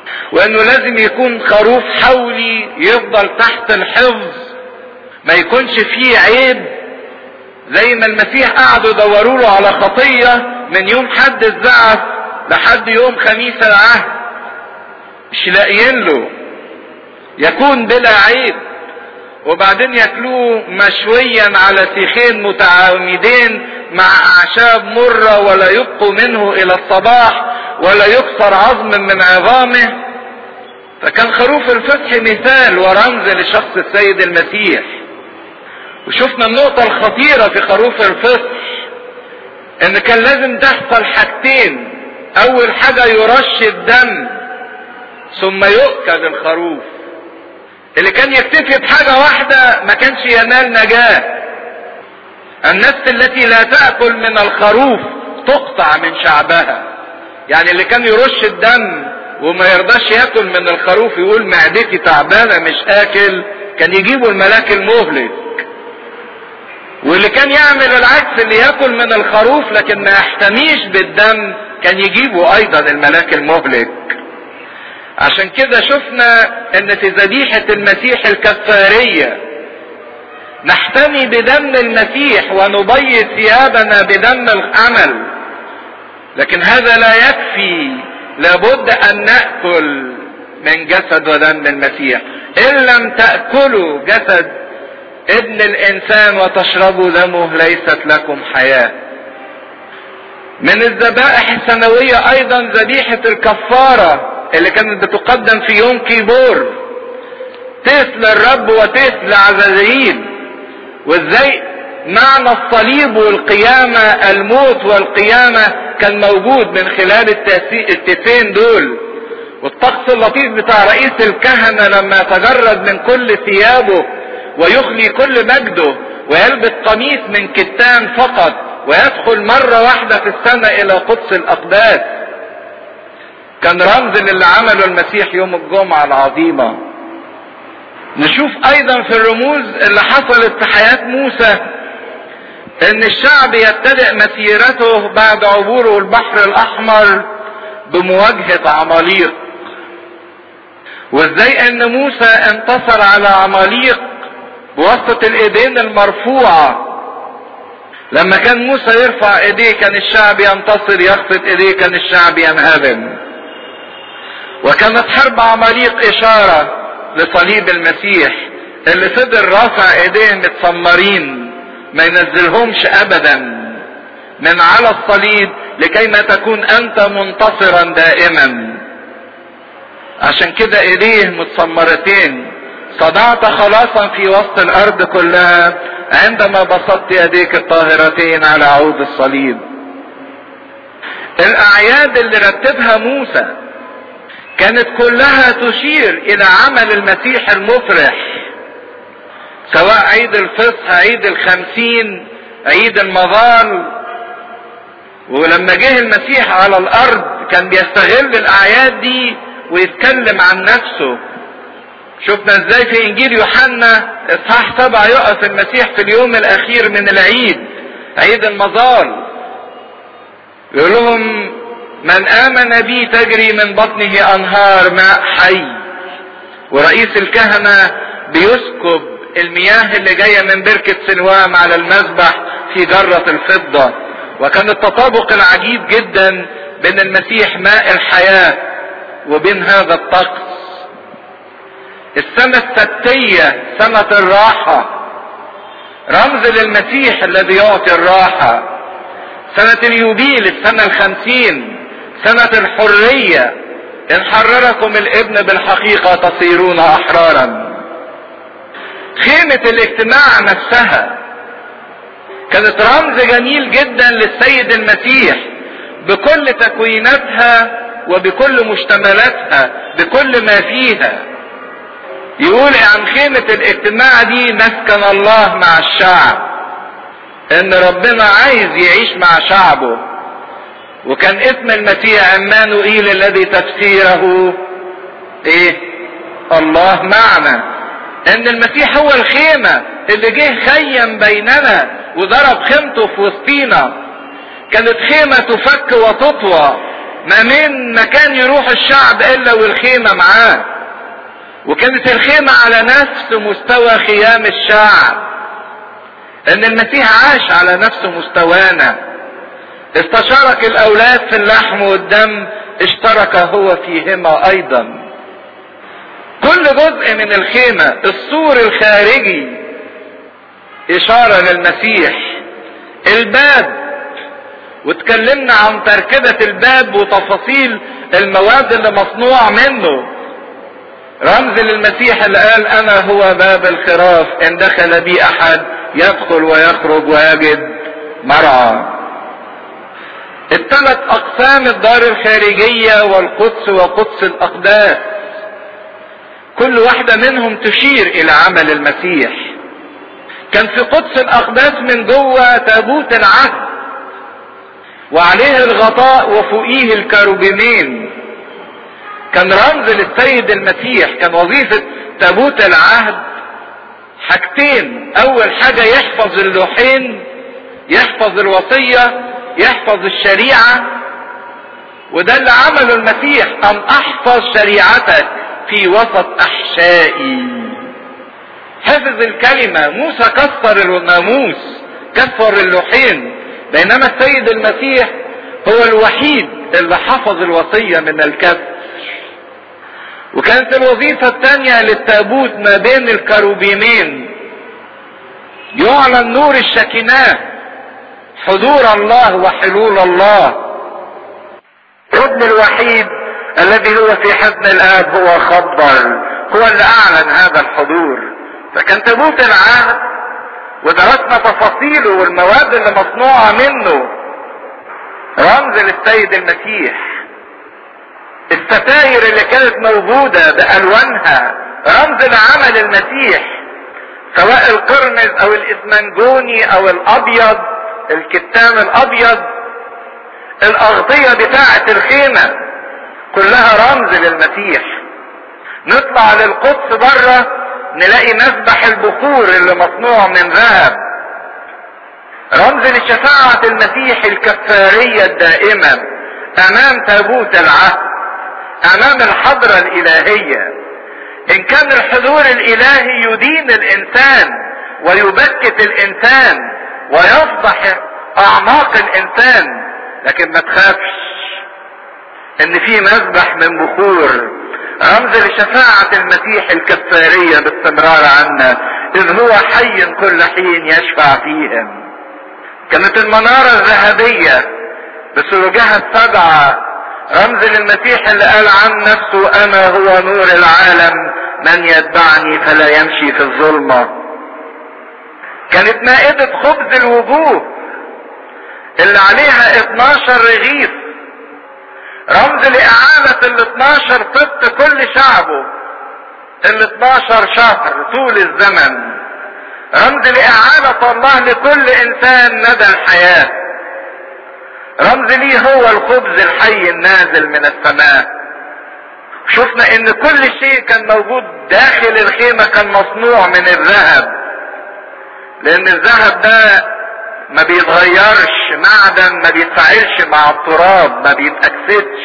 وانه لازم يكون خروف حولي يفضل تحت الحفظ ما يكونش فيه عيب زي ما المسيح قعدوا يدوروا له على خطية من يوم حد الزعف لحد يوم خميس العهد مش لاقيين له يكون بلا عيب وبعدين ياكلوه مشويا على سيخين متعامدين مع اعشاب مرة ولا يبقوا منه الى الصباح ولا يكسر عظم من عظامه فكان خروف الفتح مثال ورمز لشخص السيد المسيح وشفنا النقطة الخطيرة في خروف الفصح ان كان لازم تحصل حاجتين اول حاجة يرش الدم ثم يؤكل الخروف اللي كان يكتفي بحاجة واحدة ما كانش ينال نجاة النفس التي لا تأكل من الخروف تقطع من شعبها يعني اللي كان يرش الدم وما يرضاش ياكل من الخروف يقول معدتي تعبانة مش اكل كان يجيبوا الملاك المهلك واللي كان يعمل العكس اللي ياكل من الخروف لكن ما يحتميش بالدم كان يجيبه ايضا الملاك المهلك عشان كده شفنا ان في ذبيحة المسيح الكفارية نحتمي بدم المسيح ونبيض ثيابنا بدم العمل لكن هذا لا يكفي لابد ان ناكل من جسد ودم المسيح ان لم تاكلوا جسد ابن الانسان وتشربوا دمه ليست لكم حياه من الذبائح السنويه ايضا ذبيحه الكفاره اللي كانت بتقدم في يوم كيبور تيس للرب وتيس لعزازيل وازاي معنى الصليب والقيامة الموت والقيامة كان موجود من خلال التسين دول والطقس اللطيف بتاع رئيس الكهنة لما يتجرد من كل ثيابه ويخلي كل مجده ويلبس قميص من كتان فقط ويدخل مرة واحدة في السنة إلى قدس الأقداس كان رمز للي عمله المسيح يوم الجمعة العظيمة نشوف أيضا في الرموز اللي حصلت في حياة موسى ان الشعب يبتدئ مسيرته بعد عبوره البحر الاحمر بمواجهة عماليق وازاي ان موسى انتصر على عماليق بواسطة الايدين المرفوعة لما كان موسى يرفع ايديه كان الشعب ينتصر يخفض ايديه كان الشعب ينهزم وكانت حرب عماليق اشارة لصليب المسيح اللي فضل رافع ايديه متسمرين ما ينزلهمش ابدا من على الصليب لكي ما تكون انت منتصرا دائما عشان كده ايديه متسمرتين صنعت خلاصا في وسط الارض كلها عندما بسطت يديك الطاهرتين على عود الصليب الاعياد اللي رتبها موسى كانت كلها تشير الى عمل المسيح المفرح سواء عيد الفصح عيد الخمسين عيد المظال ولما جه المسيح على الارض كان بيستغل الاعياد دي ويتكلم عن نفسه شفنا ازاي في انجيل يوحنا اصحاح سبعة يقف المسيح في اليوم الاخير من العيد عيد المظال يقول لهم من امن بي تجري من بطنه انهار ماء حي ورئيس الكهنة بيسكب المياه اللي جاية من بركة سلوام على المذبح في جرة الفضة وكان التطابق العجيب جدا بين المسيح ماء الحياة وبين هذا الطقس السنة الستية سنة الراحة رمز للمسيح الذي يعطي الراحة سنة اليوبيل السنة الخمسين سنة الحرية إن حرركم الابن بالحقيقة تصيرون أحرارا خيمة الاجتماع نفسها كانت رمز جميل جدا للسيد المسيح بكل تكويناتها وبكل مشتملاتها بكل ما فيها يقول عن خيمة الاجتماع دي مسكن الله مع الشعب ان ربنا عايز يعيش مع شعبه وكان اسم المسيح عمانوئيل الذي تفسيره ايه الله معنا ان المسيح هو الخيمة اللي جه خيم بيننا وضرب خيمته في وسطينا كانت خيمة تفك وتطوى ما من مكان يروح الشعب الا والخيمة معاه وكانت الخيمة على نفس مستوى خيام الشعب ان المسيح عاش على نفس مستوانا استشارك الاولاد في اللحم والدم اشترك هو فيهما ايضا كل جزء من الخيمة السور الخارجي اشارة للمسيح الباب واتكلمنا عن تركبة الباب وتفاصيل المواد اللي مصنوع منه رمز للمسيح اللي قال انا هو باب الخراف ان دخل بي احد يدخل ويخرج ويجد مرعى الثلاث اقسام الدار الخارجية والقدس وقدس الاقداس كل واحدة منهم تشير الى عمل المسيح كان في قدس الاقداس من جوه تابوت العهد وعليه الغطاء وفوقيه الكروبيمين كان رمز للسيد المسيح كان وظيفة تابوت العهد حاجتين اول حاجة يحفظ اللوحين يحفظ الوصية يحفظ الشريعة وده اللي عمله المسيح ان احفظ شريعتك في وسط احشائي حفظ الكلمة موسى كسر الناموس كسر اللوحين بينما السيد المسيح هو الوحيد اللي حفظ الوصية من الكسر وكانت الوظيفة الثانية للتابوت ما بين الكروبيمين يعلن نور الشكناه حضور الله وحلول الله ابن الوحيد الذي هو في حضن الاب هو خبر هو اللي اعلن هذا الحضور فكان تابوت العهد ودرسنا تفاصيله والمواد اللي مصنوعة منه رمز للسيد المسيح الستاير اللي كانت موجودة بألوانها رمز لعمل المسيح سواء القرمز او الاسمنجوني او الابيض الكتان الابيض الاغطية بتاعة الخيمة كلها رمز للمسيح نطلع للقدس بره نلاقي مسبح البخور اللي مصنوع من ذهب رمز لشفاعة المسيح الكفارية الدائمة امام تابوت العهد امام الحضرة الالهية ان كان الحضور الالهي يدين الانسان ويبكت الانسان ويفضح اعماق الانسان لكن ما تخافش ان في مذبح من بخور رمز لشفاعة المسيح الكفارية باستمرار عنا اذ هو حي كل حين يشفع فيهم كانت المنارة الذهبية بسروجها السبعة رمز للمسيح اللي قال عن نفسه انا هو نور العالم من يتبعني فلا يمشي في الظلمة كانت مائدة خبز الوجوه اللي عليها 12 رغيف رمز لإعانة ال 12 طفل كل شعبه ال 12 شهر طول الزمن رمز لإعانة الله لكل إنسان مدى الحياة رمز ليه هو الخبز الحي النازل من السماء شفنا ان كل شيء كان موجود داخل الخيمة كان مصنوع من الذهب لان الذهب ده ما بيتغيرش معدن ما بيتفاعلش مع التراب ما بيتأكسدش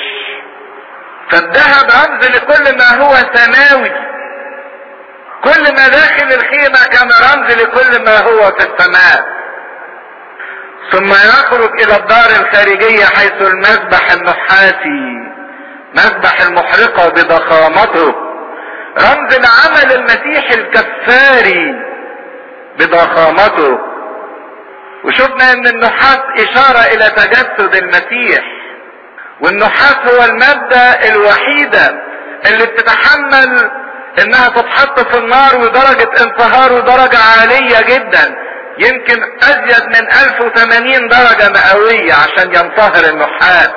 فالذهب رمز لكل ما هو سماوي كل ما داخل الخيمة كان رمز لكل ما هو في السماء ثم يخرج الى الدار الخارجية حيث المذبح النحاسي مذبح المحرقة بضخامته رمز لعمل المسيح الكفاري بضخامته وشفنا ان النحاس اشارة الى تجسد المسيح والنحاس هو المادة الوحيدة اللي بتتحمل انها تتحط في النار ودرجة انصهاره درجة عالية جدا يمكن ازيد من 1080 درجة مئوية عشان ينصهر النحاس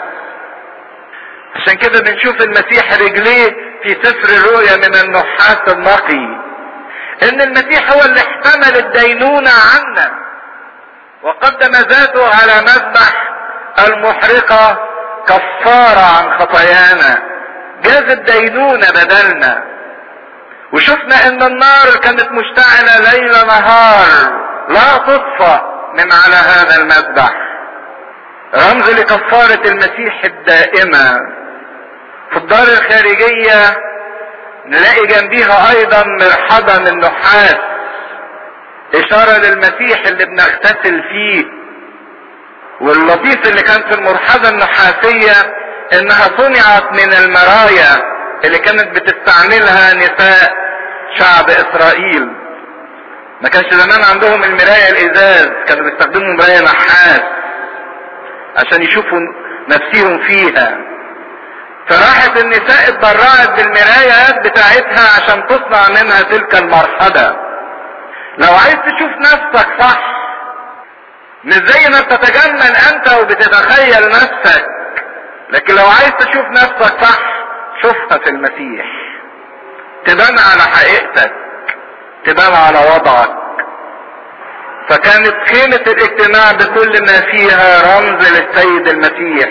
عشان كده بنشوف المسيح رجليه في سفر الرؤيا من النحاس النقي ان المسيح هو اللي احتمل الدينونة عنا وقدم ذاته على مذبح المحرقة كفارة عن خطايانا جاز الدينونة بدلنا وشفنا ان النار كانت مشتعلة ليل نهار لا تطفأ من على هذا المذبح رمز لكفارة المسيح الدائمة في الدار الخارجية نلاقي جنبيها ايضا مرحبا من نحاس اشارة للمسيح اللي بنغتسل فيه واللطيف اللي كان في المرحبا النحاسية انها صنعت من المرايا اللي كانت بتستعملها نساء شعب اسرائيل ما كانش زمان عندهم المراية الازاز كانوا بيستخدموا مراية نحاس عشان يشوفوا نفسهم فيها فراحت النساء اتبرعت بالمرايات بتاعتها عشان تصنع منها تلك المرحلة لو عايز تشوف نفسك صح مش زي ما بتتجمل انت وبتتخيل نفسك لكن لو عايز تشوف نفسك صح شوفها في المسيح تبان على حقيقتك تبان على وضعك فكانت خيمة الاجتماع بكل ما فيها رمز للسيد المسيح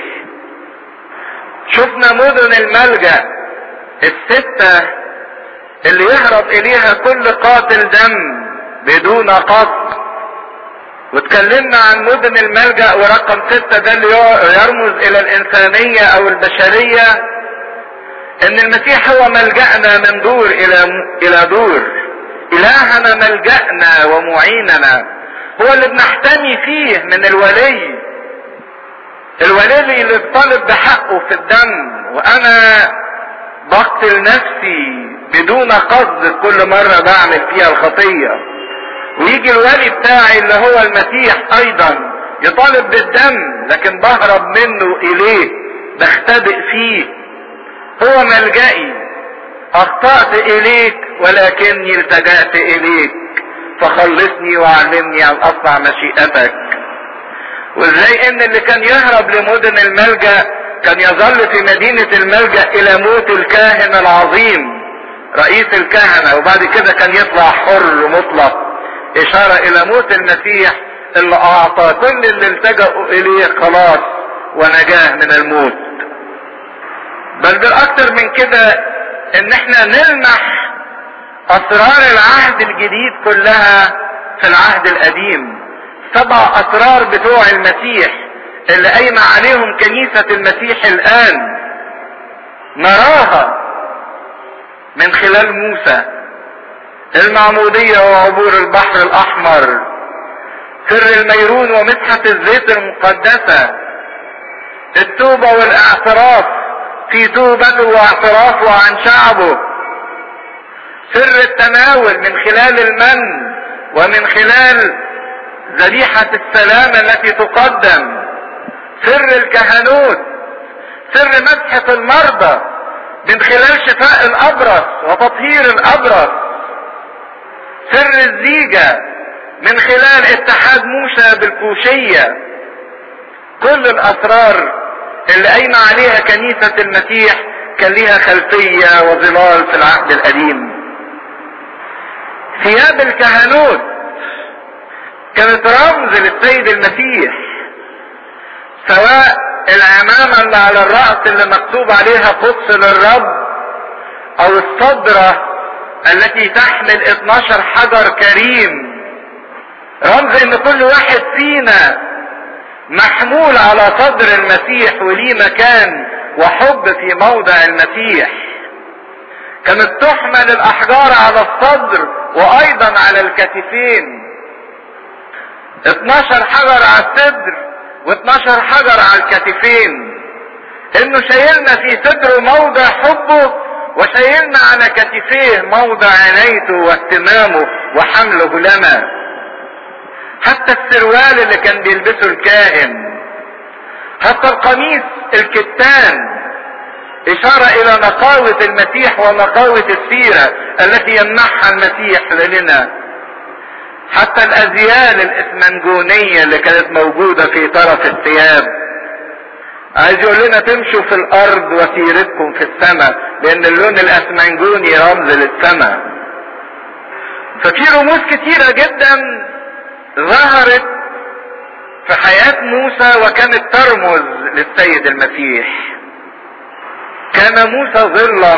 شفنا مدن الملجأ الستة اللي يهرب اليها كل قاتل دم بدون قصد واتكلمنا عن مدن الملجأ ورقم ستة ده اللي يرمز الى الانسانية او البشرية ان المسيح هو ملجأنا من دور الى الى دور الهنا ملجأنا ومعيننا هو اللي بنحتمي فيه من الولي الولي اللي بيطالب بحقه في الدم وانا بقتل نفسي بدون قصد كل مرة بعمل فيها الخطية ويجي الولي بتاعي اللي هو المسيح ايضا يطالب بالدم لكن بهرب منه اليه بختبئ فيه هو ملجئي اخطأت اليك ولكني التجأت اليك فخلصني وعلمني ان اصنع مشيئتك وازاي ان اللي كان يهرب لمدن الملجأ كان يظل في مدينة الملجأ الى موت الكاهن العظيم رئيس الكهنة وبعد كده كان يطلع حر مطلق اشارة الى موت المسيح اللي اعطى كل اللي التجأوا اليه خلاص ونجاه من الموت بل بالاكثر من كده ان احنا نلمح اسرار العهد الجديد كلها في العهد القديم سبع اسرار بتوع المسيح اللي قايمة عليهم كنيسة المسيح الان نراها من خلال موسى المعمودية وعبور البحر الاحمر سر الميرون ومسحة الزيت المقدسة التوبة والاعتراف في توبته واعترافه عن شعبه سر التناول من خلال المن ومن خلال ذبيحة السلام التي تقدم سر الكهنوت سر مسحة المرضى من خلال شفاء الابرص وتطهير الابرص سر الزيجة من خلال اتحاد موسى بالكوشية كل الاسرار اللي قايمة عليها كنيسة المسيح كان ليها خلفية وظلال في العهد القديم ثياب الكهنوت كانت رمز للسيد المسيح سواء العمامة اللي على الرأس اللي مكتوب عليها قدس للرب او الصدرة التي تحمل 12 حجر كريم رمز ان كل واحد فينا محمول على صدر المسيح وليه مكان وحب في موضع المسيح كانت تحمل الاحجار على الصدر وايضا على الكتفين 12 حجر على الصدر و12 حجر على الكتفين انه شايلنا في صدره موضع حبه وشايلنا على كتفيه موضع عنايته واهتمامه وحمله لنا حتى السروال اللي كان بيلبسه الكاهن حتى القميص الكتان اشارة الى نقاوة المسيح ونقاوة السيرة التي يمنحها المسيح لنا حتى الازيال الاسمنجونية اللي كانت موجودة في طرف الثياب عايز يقول لنا تمشوا في الارض وسيرتكم في السماء لان اللون الاسمنجوني رمز للسماء ففي رموز كتيرة جدا ظهرت في حياة موسى وكانت ترمز للسيد المسيح كان موسى ظلا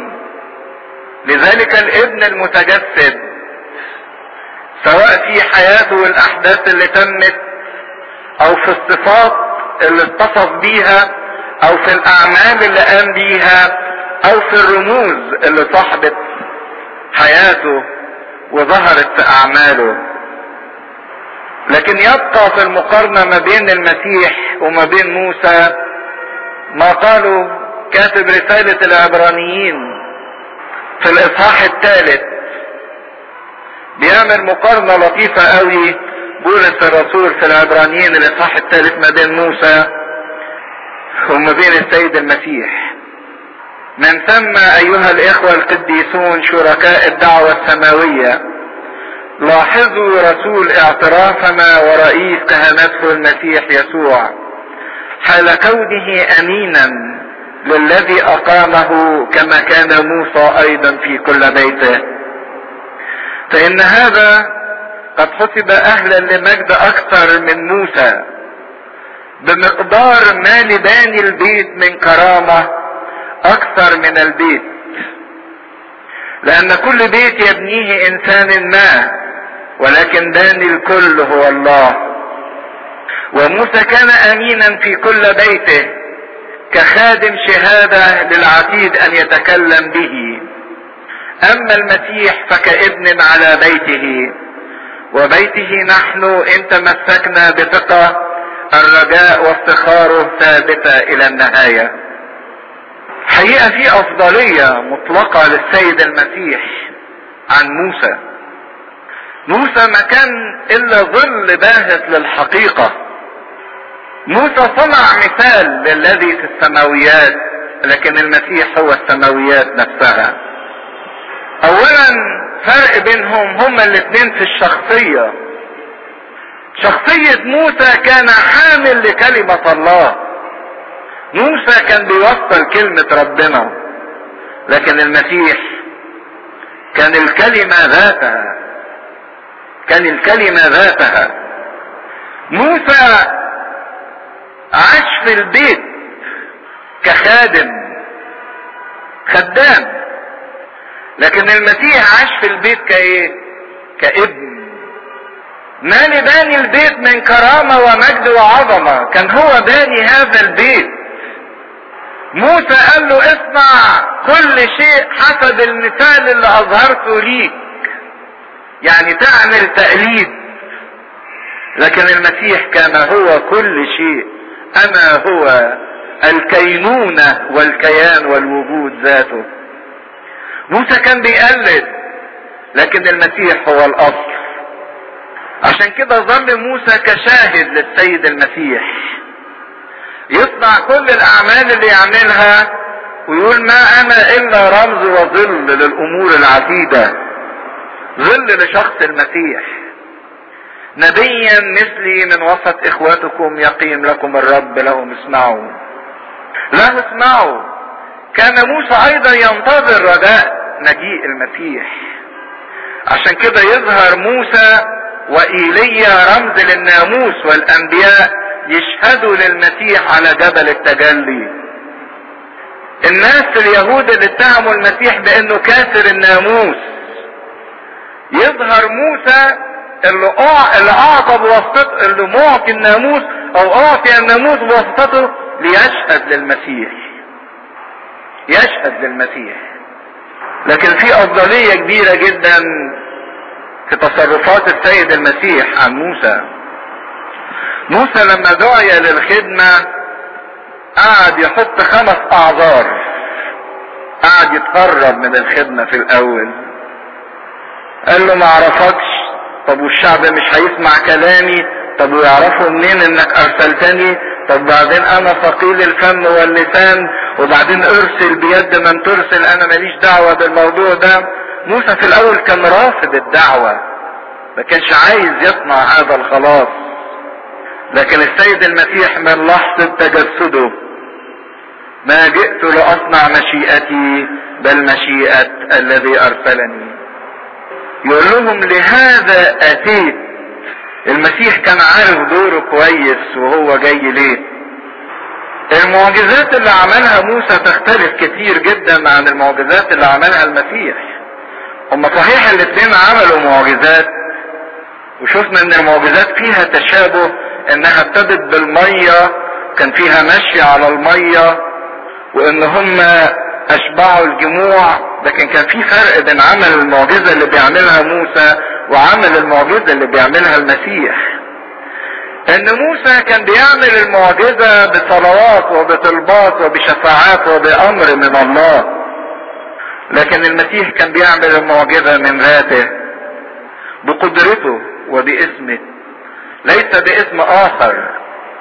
لذلك الابن المتجسد سواء في حياته والاحداث اللي تمت او في الصفات اللي اتصف بيها او في الاعمال اللي قام بيها او في الرموز اللي صاحبت حياته وظهرت في اعماله لكن يبقى في المقارنة ما بين المسيح وما بين موسى ما قاله كاتب رسالة العبرانيين في الاصحاح الثالث بيعمل مقارنة لطيفة قوي بولس الرسول في العبرانيين الاصحاح الثالث ما بين موسى وما بين السيد المسيح من ثم ايها الاخوة القديسون شركاء الدعوة السماوية لاحظوا رسول اعترافنا ورئيس كهنته المسيح يسوع حال كونه امينا للذي اقامه كما كان موسى ايضا في كل بيته فان هذا قد حسب اهلا لمجد اكثر من موسى بمقدار ما لباني البيت من كرامة اكثر من البيت لان كل بيت يبنيه انسان ما ولكن باني الكل هو الله وموسى كان امينا في كل بيته كخادم شهادة للعتيد ان يتكلم به اما المسيح فكابن على بيته وبيته نحن ان تمسكنا بثقة الرجاء وافتخاره ثابتة الى النهاية حقيقة في افضلية مطلقة للسيد المسيح عن موسى موسى ما كان الا ظل باهت للحقيقة موسى صنع مثال للذي في السماويات لكن المسيح هو السماويات نفسها اولا فرق بينهم هما الاثنين في الشخصية شخصية موسى كان حامل لكلمة الله موسى كان بيوصل كلمة ربنا لكن المسيح كان الكلمة ذاتها كان الكلمة ذاتها موسى عاش في البيت كخادم خدام لكن المسيح عاش في البيت كايه كابن ما لباني البيت من كرامة ومجد وعظمة كان هو باني هذا البيت موسى قال له اصنع كل شيء حسب المثال اللي اظهرته ليك يعني تعمل تقليد لكن المسيح كان هو كل شيء انا هو الكينونة والكيان والوجود ذاته موسى كان بيقلد لكن المسيح هو الاصل عشان كده ظل موسى كشاهد للسيد المسيح يصنع كل الاعمال اللي يعملها ويقول ما انا الا رمز وظل للامور العتيده ظل لشخص المسيح نبيا مثلي من وسط اخواتكم يقيم لكم الرب لهم اسمعوا له اسمعوا كان موسى ايضا ينتظر رجاء مجيء المسيح عشان كده يظهر موسى وإيليا رمز للناموس والأنبياء يشهدوا للمسيح على جبل التجلي الناس اليهود اللي اتهموا المسيح بانه كاسر الناموس يظهر موسى اللي اللي اعطى بواسطته اللي معطي الناموس او اعطي الناموس بواسطته ليشهد للمسيح يشهد للمسيح لكن في افضليه كبيره جدا في تصرفات السيد المسيح عن موسى موسى لما دعي للخدمة قعد يحط خمس اعذار قعد يتقرب من الخدمة في الاول قال له ما اعرفكش طب والشعب مش هيسمع كلامي طب ويعرفوا منين انك ارسلتني طب بعدين انا ثقيل الفم واللسان وبعدين ارسل بيد من ترسل انا ماليش دعوة بالموضوع ده موسى في الاول كان رافض الدعوة ما كانش عايز يصنع هذا الخلاص لكن السيد المسيح من لحظة تجسده ما جئت لأصنع مشيئتي بل مشيئة الذي أرسلني يقول لهم لهذا أتيت المسيح كان عارف دوره كويس وهو جاي ليه المعجزات اللي عملها موسى تختلف كتير جدا عن المعجزات اللي عملها المسيح هم صحيح الاثنين عملوا معجزات وشفنا ان المعجزات فيها تشابه انها ابتدت بالمية وكان فيها مشي على المية وان هم اشبعوا الجموع لكن كان في فرق بين عمل المعجزة اللي بيعملها موسى وعمل المعجزة اللي بيعملها المسيح ان موسى كان بيعمل المعجزة بصلوات وبطلبات وبشفاعات وبأمر من الله لكن المسيح كان بيعمل المعجزة من ذاته بقدرته وباسمه ليس باسم اخر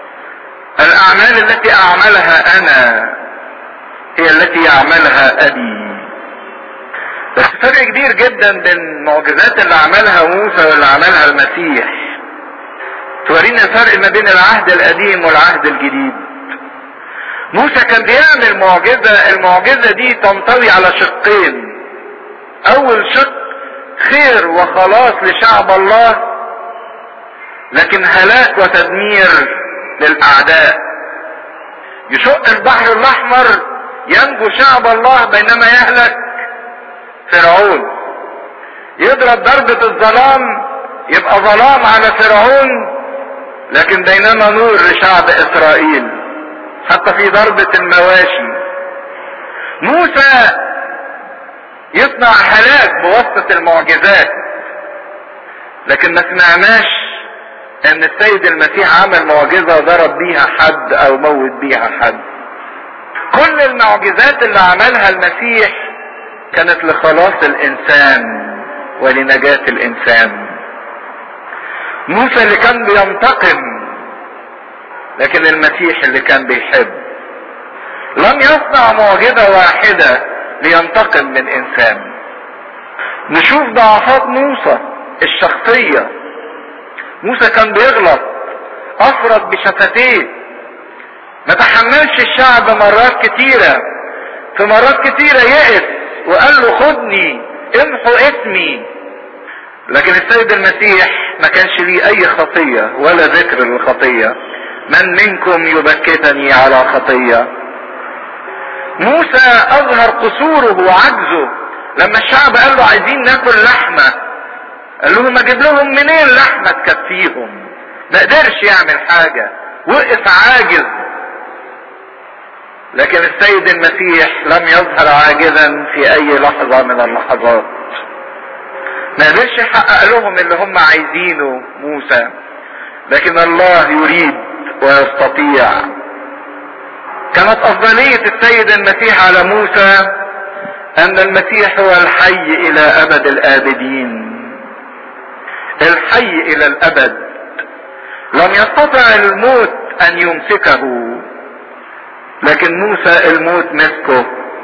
الاعمال التي اعملها انا هي التي يعملها ابي بس فرق كبير جدا بين المعجزات اللي عملها موسى واللي عملها المسيح تورينا الفرق ما بين العهد القديم والعهد الجديد موسى كان بيعمل معجزة المعجزة دي تنطوي على شقين اول شق خير وخلاص لشعب الله لكن هلاك وتدمير للاعداء يشق البحر الاحمر ينجو شعب الله بينما يهلك فرعون يضرب ضربة الظلام يبقى ظلام على فرعون لكن بينما نور لشعب اسرائيل حتى في ضربة المواشي موسى يصنع هلاك بواسطة المعجزات لكن ما سمعناش ان السيد المسيح عمل معجزة ضرب بيها حد او موت بيها حد كل المعجزات اللي عملها المسيح كانت لخلاص الانسان ولنجاة الانسان موسى اللي كان بينتقم لكن المسيح اللي كان بيحب لم يصنع معجزة واحدة لينتقم من انسان نشوف ضعفات موسى الشخصية موسى كان بيغلط افرط بشفتيه ما تحملش الشعب مرات كتيرة في مرات كتيرة يئس وقال له خدني امحو اسمي لكن السيد المسيح ما كانش ليه اي خطية ولا ذكر للخطية من منكم يبكتني على خطية موسى اظهر قصوره وعجزه لما الشعب قال له عايزين ناكل لحمة قال لهم اجيب لهم منين لحمة تكفيهم ما قدرش يعمل حاجة وقف عاجز لكن السيد المسيح لم يظهر عاجزا في اي لحظة من اللحظات ما قدرش يحقق لهم اللي هم عايزينه موسى لكن الله يريد ويستطيع كانت افضلية السيد المسيح على موسى ان المسيح هو الحي الى ابد الابدين الحي الى الابد لم يستطع الموت ان يمسكه لكن موسى الموت مسكه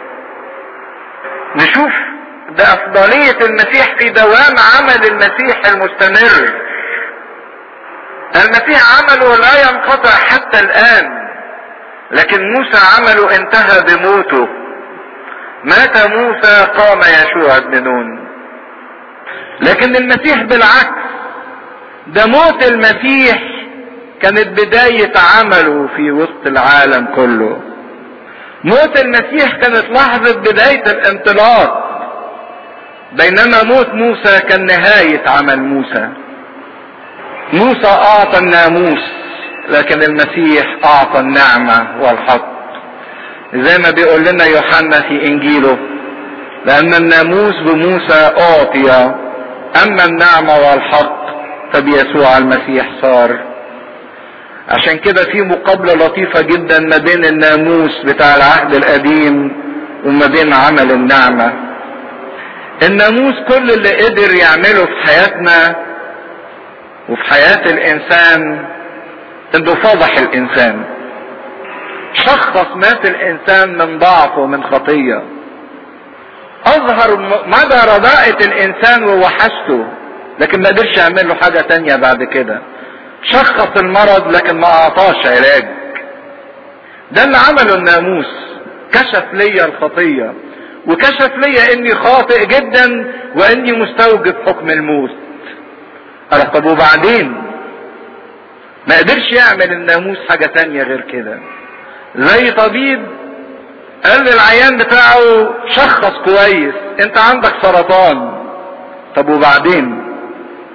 نشوف ده افضلية المسيح في دوام عمل المسيح المستمر المسيح عمله لا ينقطع حتى الان لكن موسى عمله انتهى بموته مات موسى قام يشوع بن نون لكن المسيح بالعكس ده موت المسيح كانت بداية عمله في وسط العالم كله موت المسيح كانت لحظة بداية الانطلاق بينما موت موسى كان نهاية عمل موسى موسى اعطى الناموس لكن المسيح اعطى النعمة والحق زي ما بيقول لنا يوحنا في انجيله لان الناموس بموسى اعطي اما النعمة والحق فبيسوع المسيح صار عشان كده في مقابلة لطيفة جدا ما بين الناموس بتاع العهد القديم وما بين عمل النعمة الناموس كل اللي قدر يعمله في حياتنا وفي حياة الانسان انه فضح الانسان شخص مات الانسان من ضعفه ومن خطية اظهر مدى رداءة الانسان ووحشته لكن ما قدرش يعمل له حاجة تانية بعد كده شخص المرض لكن ما اعطاش علاج ده اللي عمله الناموس كشف ليا الخطية وكشف ليا اني خاطئ جدا واني مستوجب حكم الموت قال طب وبعدين ما قدرش يعمل الناموس حاجة تانية غير كده زي طبيب قال للعيان بتاعه شخص كويس انت عندك سرطان طب وبعدين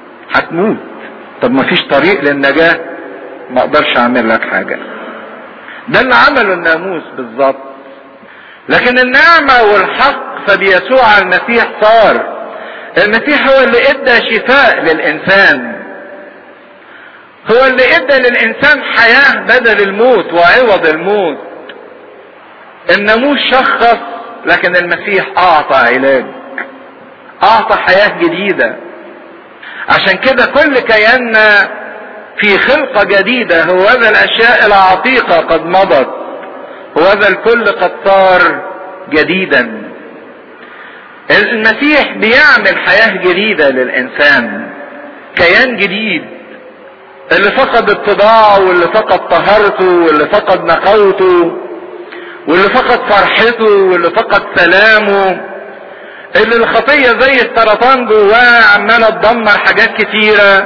هتموت طب ما فيش طريق للنجاة ما اقدرش اعمل لك حاجة ده اللي عمله الناموس بالظبط لكن النعمة والحق فبيسوع المسيح صار المسيح هو اللي ادى شفاء للانسان هو اللي ادى للانسان حياة بدل الموت وعوض الموت الناموس شخص لكن المسيح اعطى علاج اعطى حياة جديدة عشان كده كل كياننا في خلقة جديدة هو ذا الاشياء العتيقة قد مضت هو ذا الكل قد صار جديدا المسيح بيعمل حياة جديدة للانسان كيان جديد اللي فقد اتضاعه واللي فقد طهارته واللي فقد نقاوته واللي فقد فرحته واللي فقد سلامه اللي الخطية زي السرطان جواه عمالة تدمر حاجات كتيرة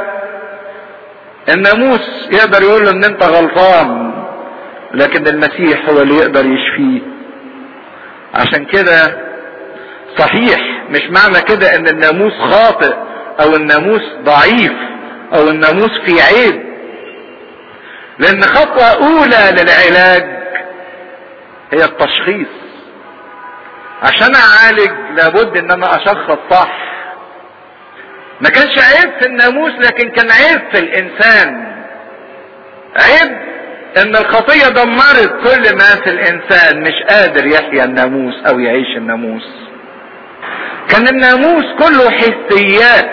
الناموس يقدر يقول له ان انت غلطان لكن المسيح هو اللي يقدر يشفيه عشان كده صحيح مش معنى كده ان الناموس خاطئ او الناموس ضعيف او الناموس فيه عيب لان خطوة اولى للعلاج هي التشخيص عشان اعالج لابد ان انا اشخص صح ما كانش عيب في الناموس لكن كان عيب في الانسان عيب ان الخطية دمرت كل ما في الانسان مش قادر يحيا الناموس او يعيش الناموس كان الناموس كله حسيات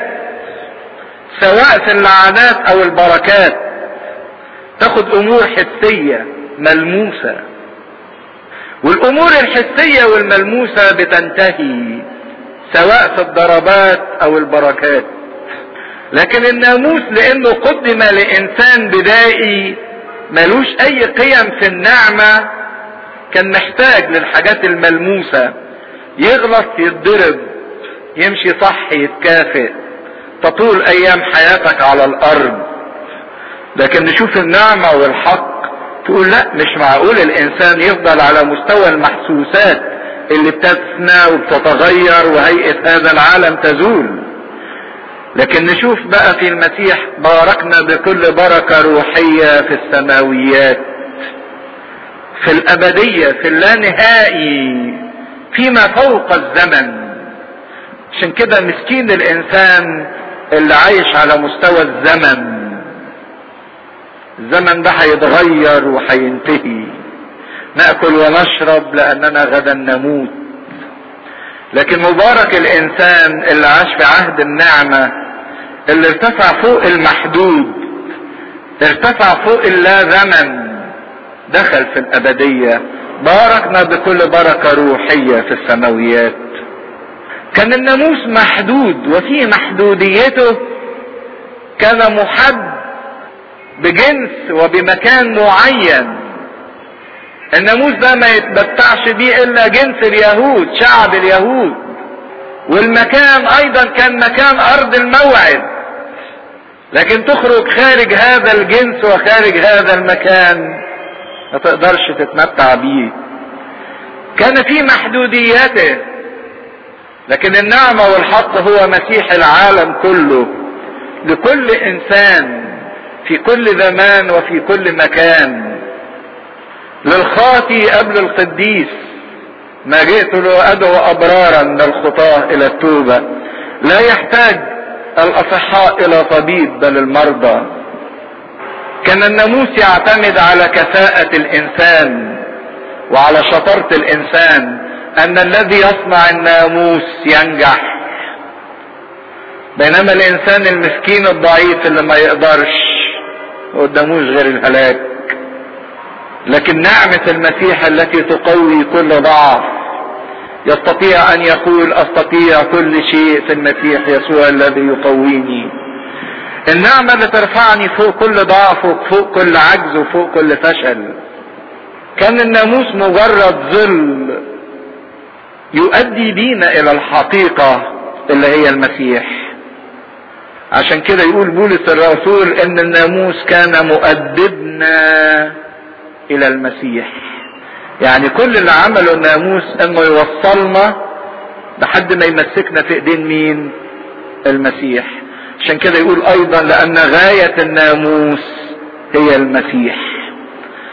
سواء في اللعنات او البركات تاخد امور حسية ملموسة والامور الحسية والملموسة بتنتهي سواء في الضربات او البركات لكن الناموس لانه قدم لانسان بدائي ملوش اي قيم في النعمة كان محتاج للحاجات الملموسة يغلط يتضرب يمشي صح يتكافئ تطول ايام حياتك على الارض لكن نشوف النعمة والحق تقول لا مش معقول الانسان يفضل على مستوى المحسوسات اللي بتفنى وبتتغير وهيئة هذا العالم تزول لكن نشوف بقى في المسيح باركنا بكل بركة روحية في السماويات في الأبدية في اللانهائي فيما فوق الزمن عشان كده مسكين الإنسان اللي عايش على مستوى الزمن الزمن ده هيتغير وهينتهي ناكل ونشرب لاننا غدا نموت لكن مبارك الانسان اللي عاش في عهد النعمه اللي ارتفع فوق المحدود ارتفع فوق اللا زمن دخل في الابديه باركنا بكل بركه روحيه في السماويات كان الناموس محدود وفي محدوديته كان محد بجنس وبمكان معين الناموس ده ما يتمتعش بيه الا جنس اليهود شعب اليهود والمكان ايضا كان مكان ارض الموعد لكن تخرج خارج هذا الجنس وخارج هذا المكان ما تقدرش تتمتع بيه كان في محدودياته لكن النعمة والحق هو مسيح العالم كله لكل انسان في كل زمان وفي كل مكان للخاطي قبل القديس ما جئت لأدعو أبرارا من الخطاة إلى التوبة لا يحتاج الأصحاء إلى طبيب بل المرضى كان الناموس يعتمد على كفاءة الإنسان وعلى شطارة الإنسان أن الذي يصنع الناموس ينجح بينما الإنسان المسكين الضعيف اللي ما يقدرش قداموش غير الهلاك لكن نعمة المسيح التي تقوي كل ضعف يستطيع ان يقول استطيع كل شيء في المسيح يسوع الذي يقويني النعمة اللي ترفعني فوق كل ضعف وفوق كل عجز وفوق كل فشل كان الناموس مجرد ظل يؤدي بينا الى الحقيقة اللي هي المسيح عشان كده يقول بولس الرسول ان الناموس كان مؤدبنا الى المسيح يعني كل اللي عمله الناموس انه يوصلنا لحد ما يمسكنا في ايدين مين المسيح عشان كده يقول ايضا لان غاية الناموس هي المسيح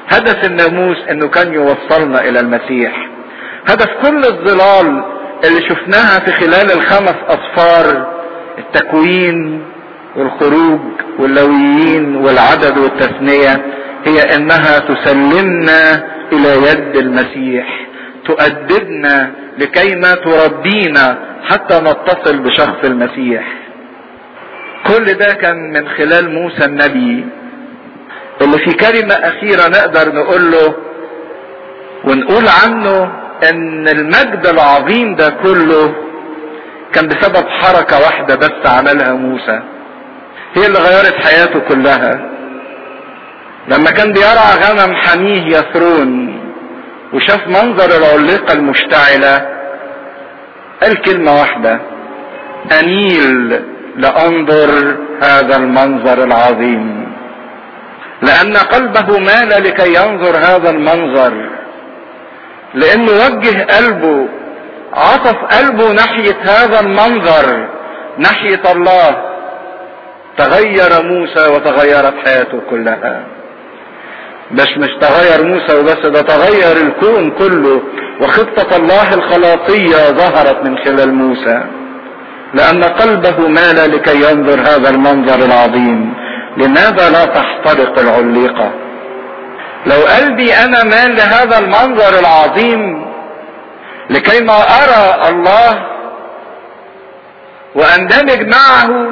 هدف الناموس انه كان يوصلنا الى المسيح هدف كل الظلال اللي شفناها في خلال الخمس اصفار التكوين والخروج واللويين والعدد والتثنية هي انها تسلمنا الى يد المسيح تؤدبنا لكيما تربينا حتى نتصل بشخص المسيح كل ده كان من خلال موسى النبي اللي في كلمة أخيرة نقدر نقول له ونقول عنه إن المجد العظيم ده كله كان بسبب حركة واحدة بس عملها موسى هي اللي غيرت حياته كلها لما كان بيرعى غنم حميه يثرون وشاف منظر العليقة المشتعلة قال كلمة واحدة أميل لأنظر هذا المنظر العظيم لأن قلبه مال لكي ينظر هذا المنظر لأنه وجه قلبه عطف قلبه ناحية هذا المنظر ناحية الله تغير موسى وتغيرت حياته كلها بس مش تغير موسى وبس ده تغير الكون كله وخطة الله الخلاقية ظهرت من خلال موسى لأن قلبه مال لكي ينظر هذا المنظر العظيم لماذا لا تحترق العليقة لو قلبي أنا مال لهذا المنظر العظيم لكي ما أرى الله وأندمج معه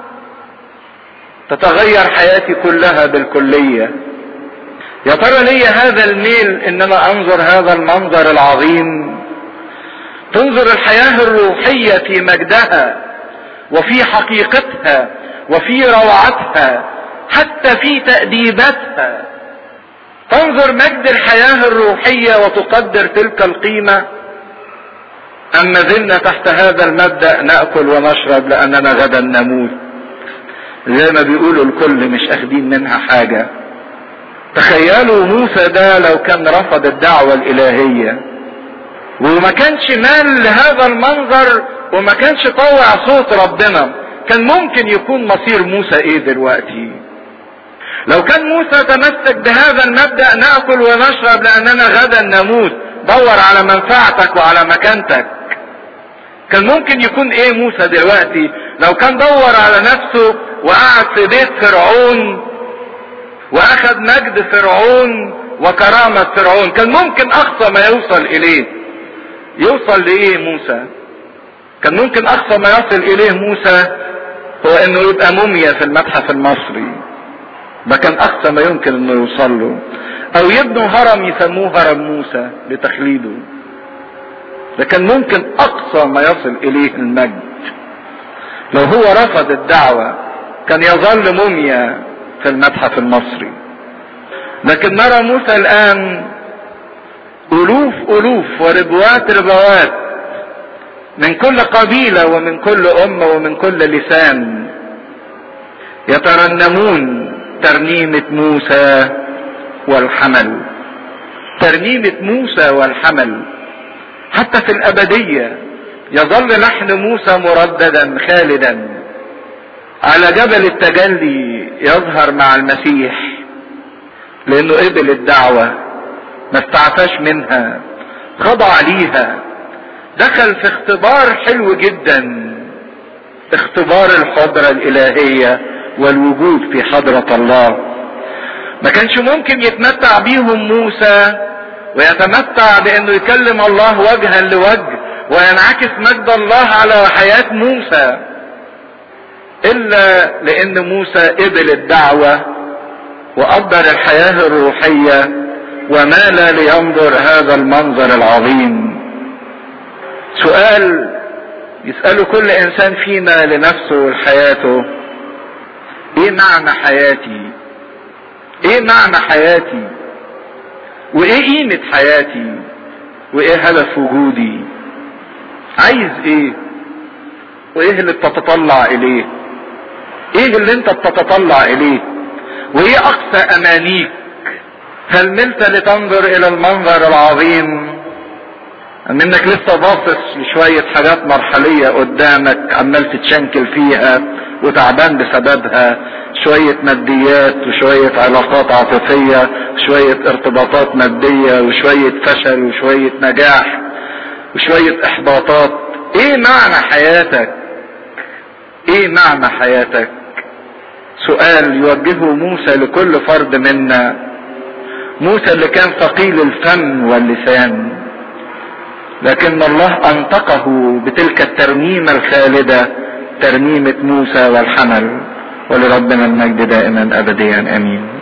تتغير حياتي كلها بالكلية يا ترى لي هذا الميل ان انا انظر هذا المنظر العظيم تنظر الحياة الروحية في مجدها وفي حقيقتها وفي روعتها حتى في تأديباتها تنظر مجد الحياة الروحية وتقدر تلك القيمة أما زلنا تحت هذا المبدأ نأكل ونشرب لأننا غدا نموت زي ما بيقولوا الكل مش أخدين منها حاجة تخيلوا موسى ده لو كان رفض الدعوة الإلهية وما كانش مال لهذا المنظر وما كانش طوع صوت ربنا كان ممكن يكون مصير موسى ايه دلوقتي لو كان موسى تمسك بهذا المبدأ نأكل ونشرب لأننا غدا نموت دور على منفعتك وعلى مكانتك كان ممكن يكون ايه موسى دلوقتي لو كان دور على نفسه وقعد في بيت فرعون واخذ مجد فرعون وكرامة فرعون كان ممكن اقصى ما يوصل اليه يوصل لايه موسى كان ممكن اقصى ما يصل اليه موسى هو انه يبقى موميا في المتحف المصري ده كان اقصى ما يمكن انه يوصل له او يبنوا هرم يسموه هرم موسى لتخليده ده كان ممكن اقصى ما يصل اليه المجد لو هو رفض الدعوة كان يظل موميا في المتحف المصري لكن نرى موسى الان الوف الوف وربوات ربوات من كل قبيلة ومن كل أمة ومن كل لسان يترنمون ترنيمة موسى والحمل ترنيمة موسى والحمل حتى في الأبدية يظل لحن موسى مرددا خالدا على جبل التجلي يظهر مع المسيح لأنه قبل الدعوة ما استعفاش منها خضع ليها دخل في اختبار حلو جدا اختبار الحضرة الإلهية والوجود في حضرة الله ما كانش ممكن يتمتع بيهم موسى ويتمتع بانه يكلم الله وجها لوجه وينعكس مجد الله على حياة موسى الا لان موسى قبل الدعوة وقدر الحياة الروحية ومال لينظر هذا المنظر العظيم سؤال يسأله كل انسان فينا لنفسه ولحياته ايه معنى حياتي ايه معنى حياتي وايه قيمة حياتي وايه هدف وجودي عايز ايه وايه اللي بتتطلع اليه ايه اللي انت بتتطلع اليه وايه اقصى امانيك هل ملت لتنظر الى المنظر العظيم ام انك لسه باصص لشوية حاجات مرحلية قدامك عمال تتشنكل فيها وتعبان بسببها شوية ماديات وشوية علاقات عاطفية شوية ارتباطات مادية وشوية فشل وشوية نجاح وشوية احباطات ايه معنى حياتك ايه معنى حياتك سؤال يوجهه موسى لكل فرد منا موسى اللي كان ثقيل الفم واللسان لكن الله انطقه بتلك الترنيمة الخالدة ترنيمة موسى والحمل ولربنا المجد دائما ابديا امين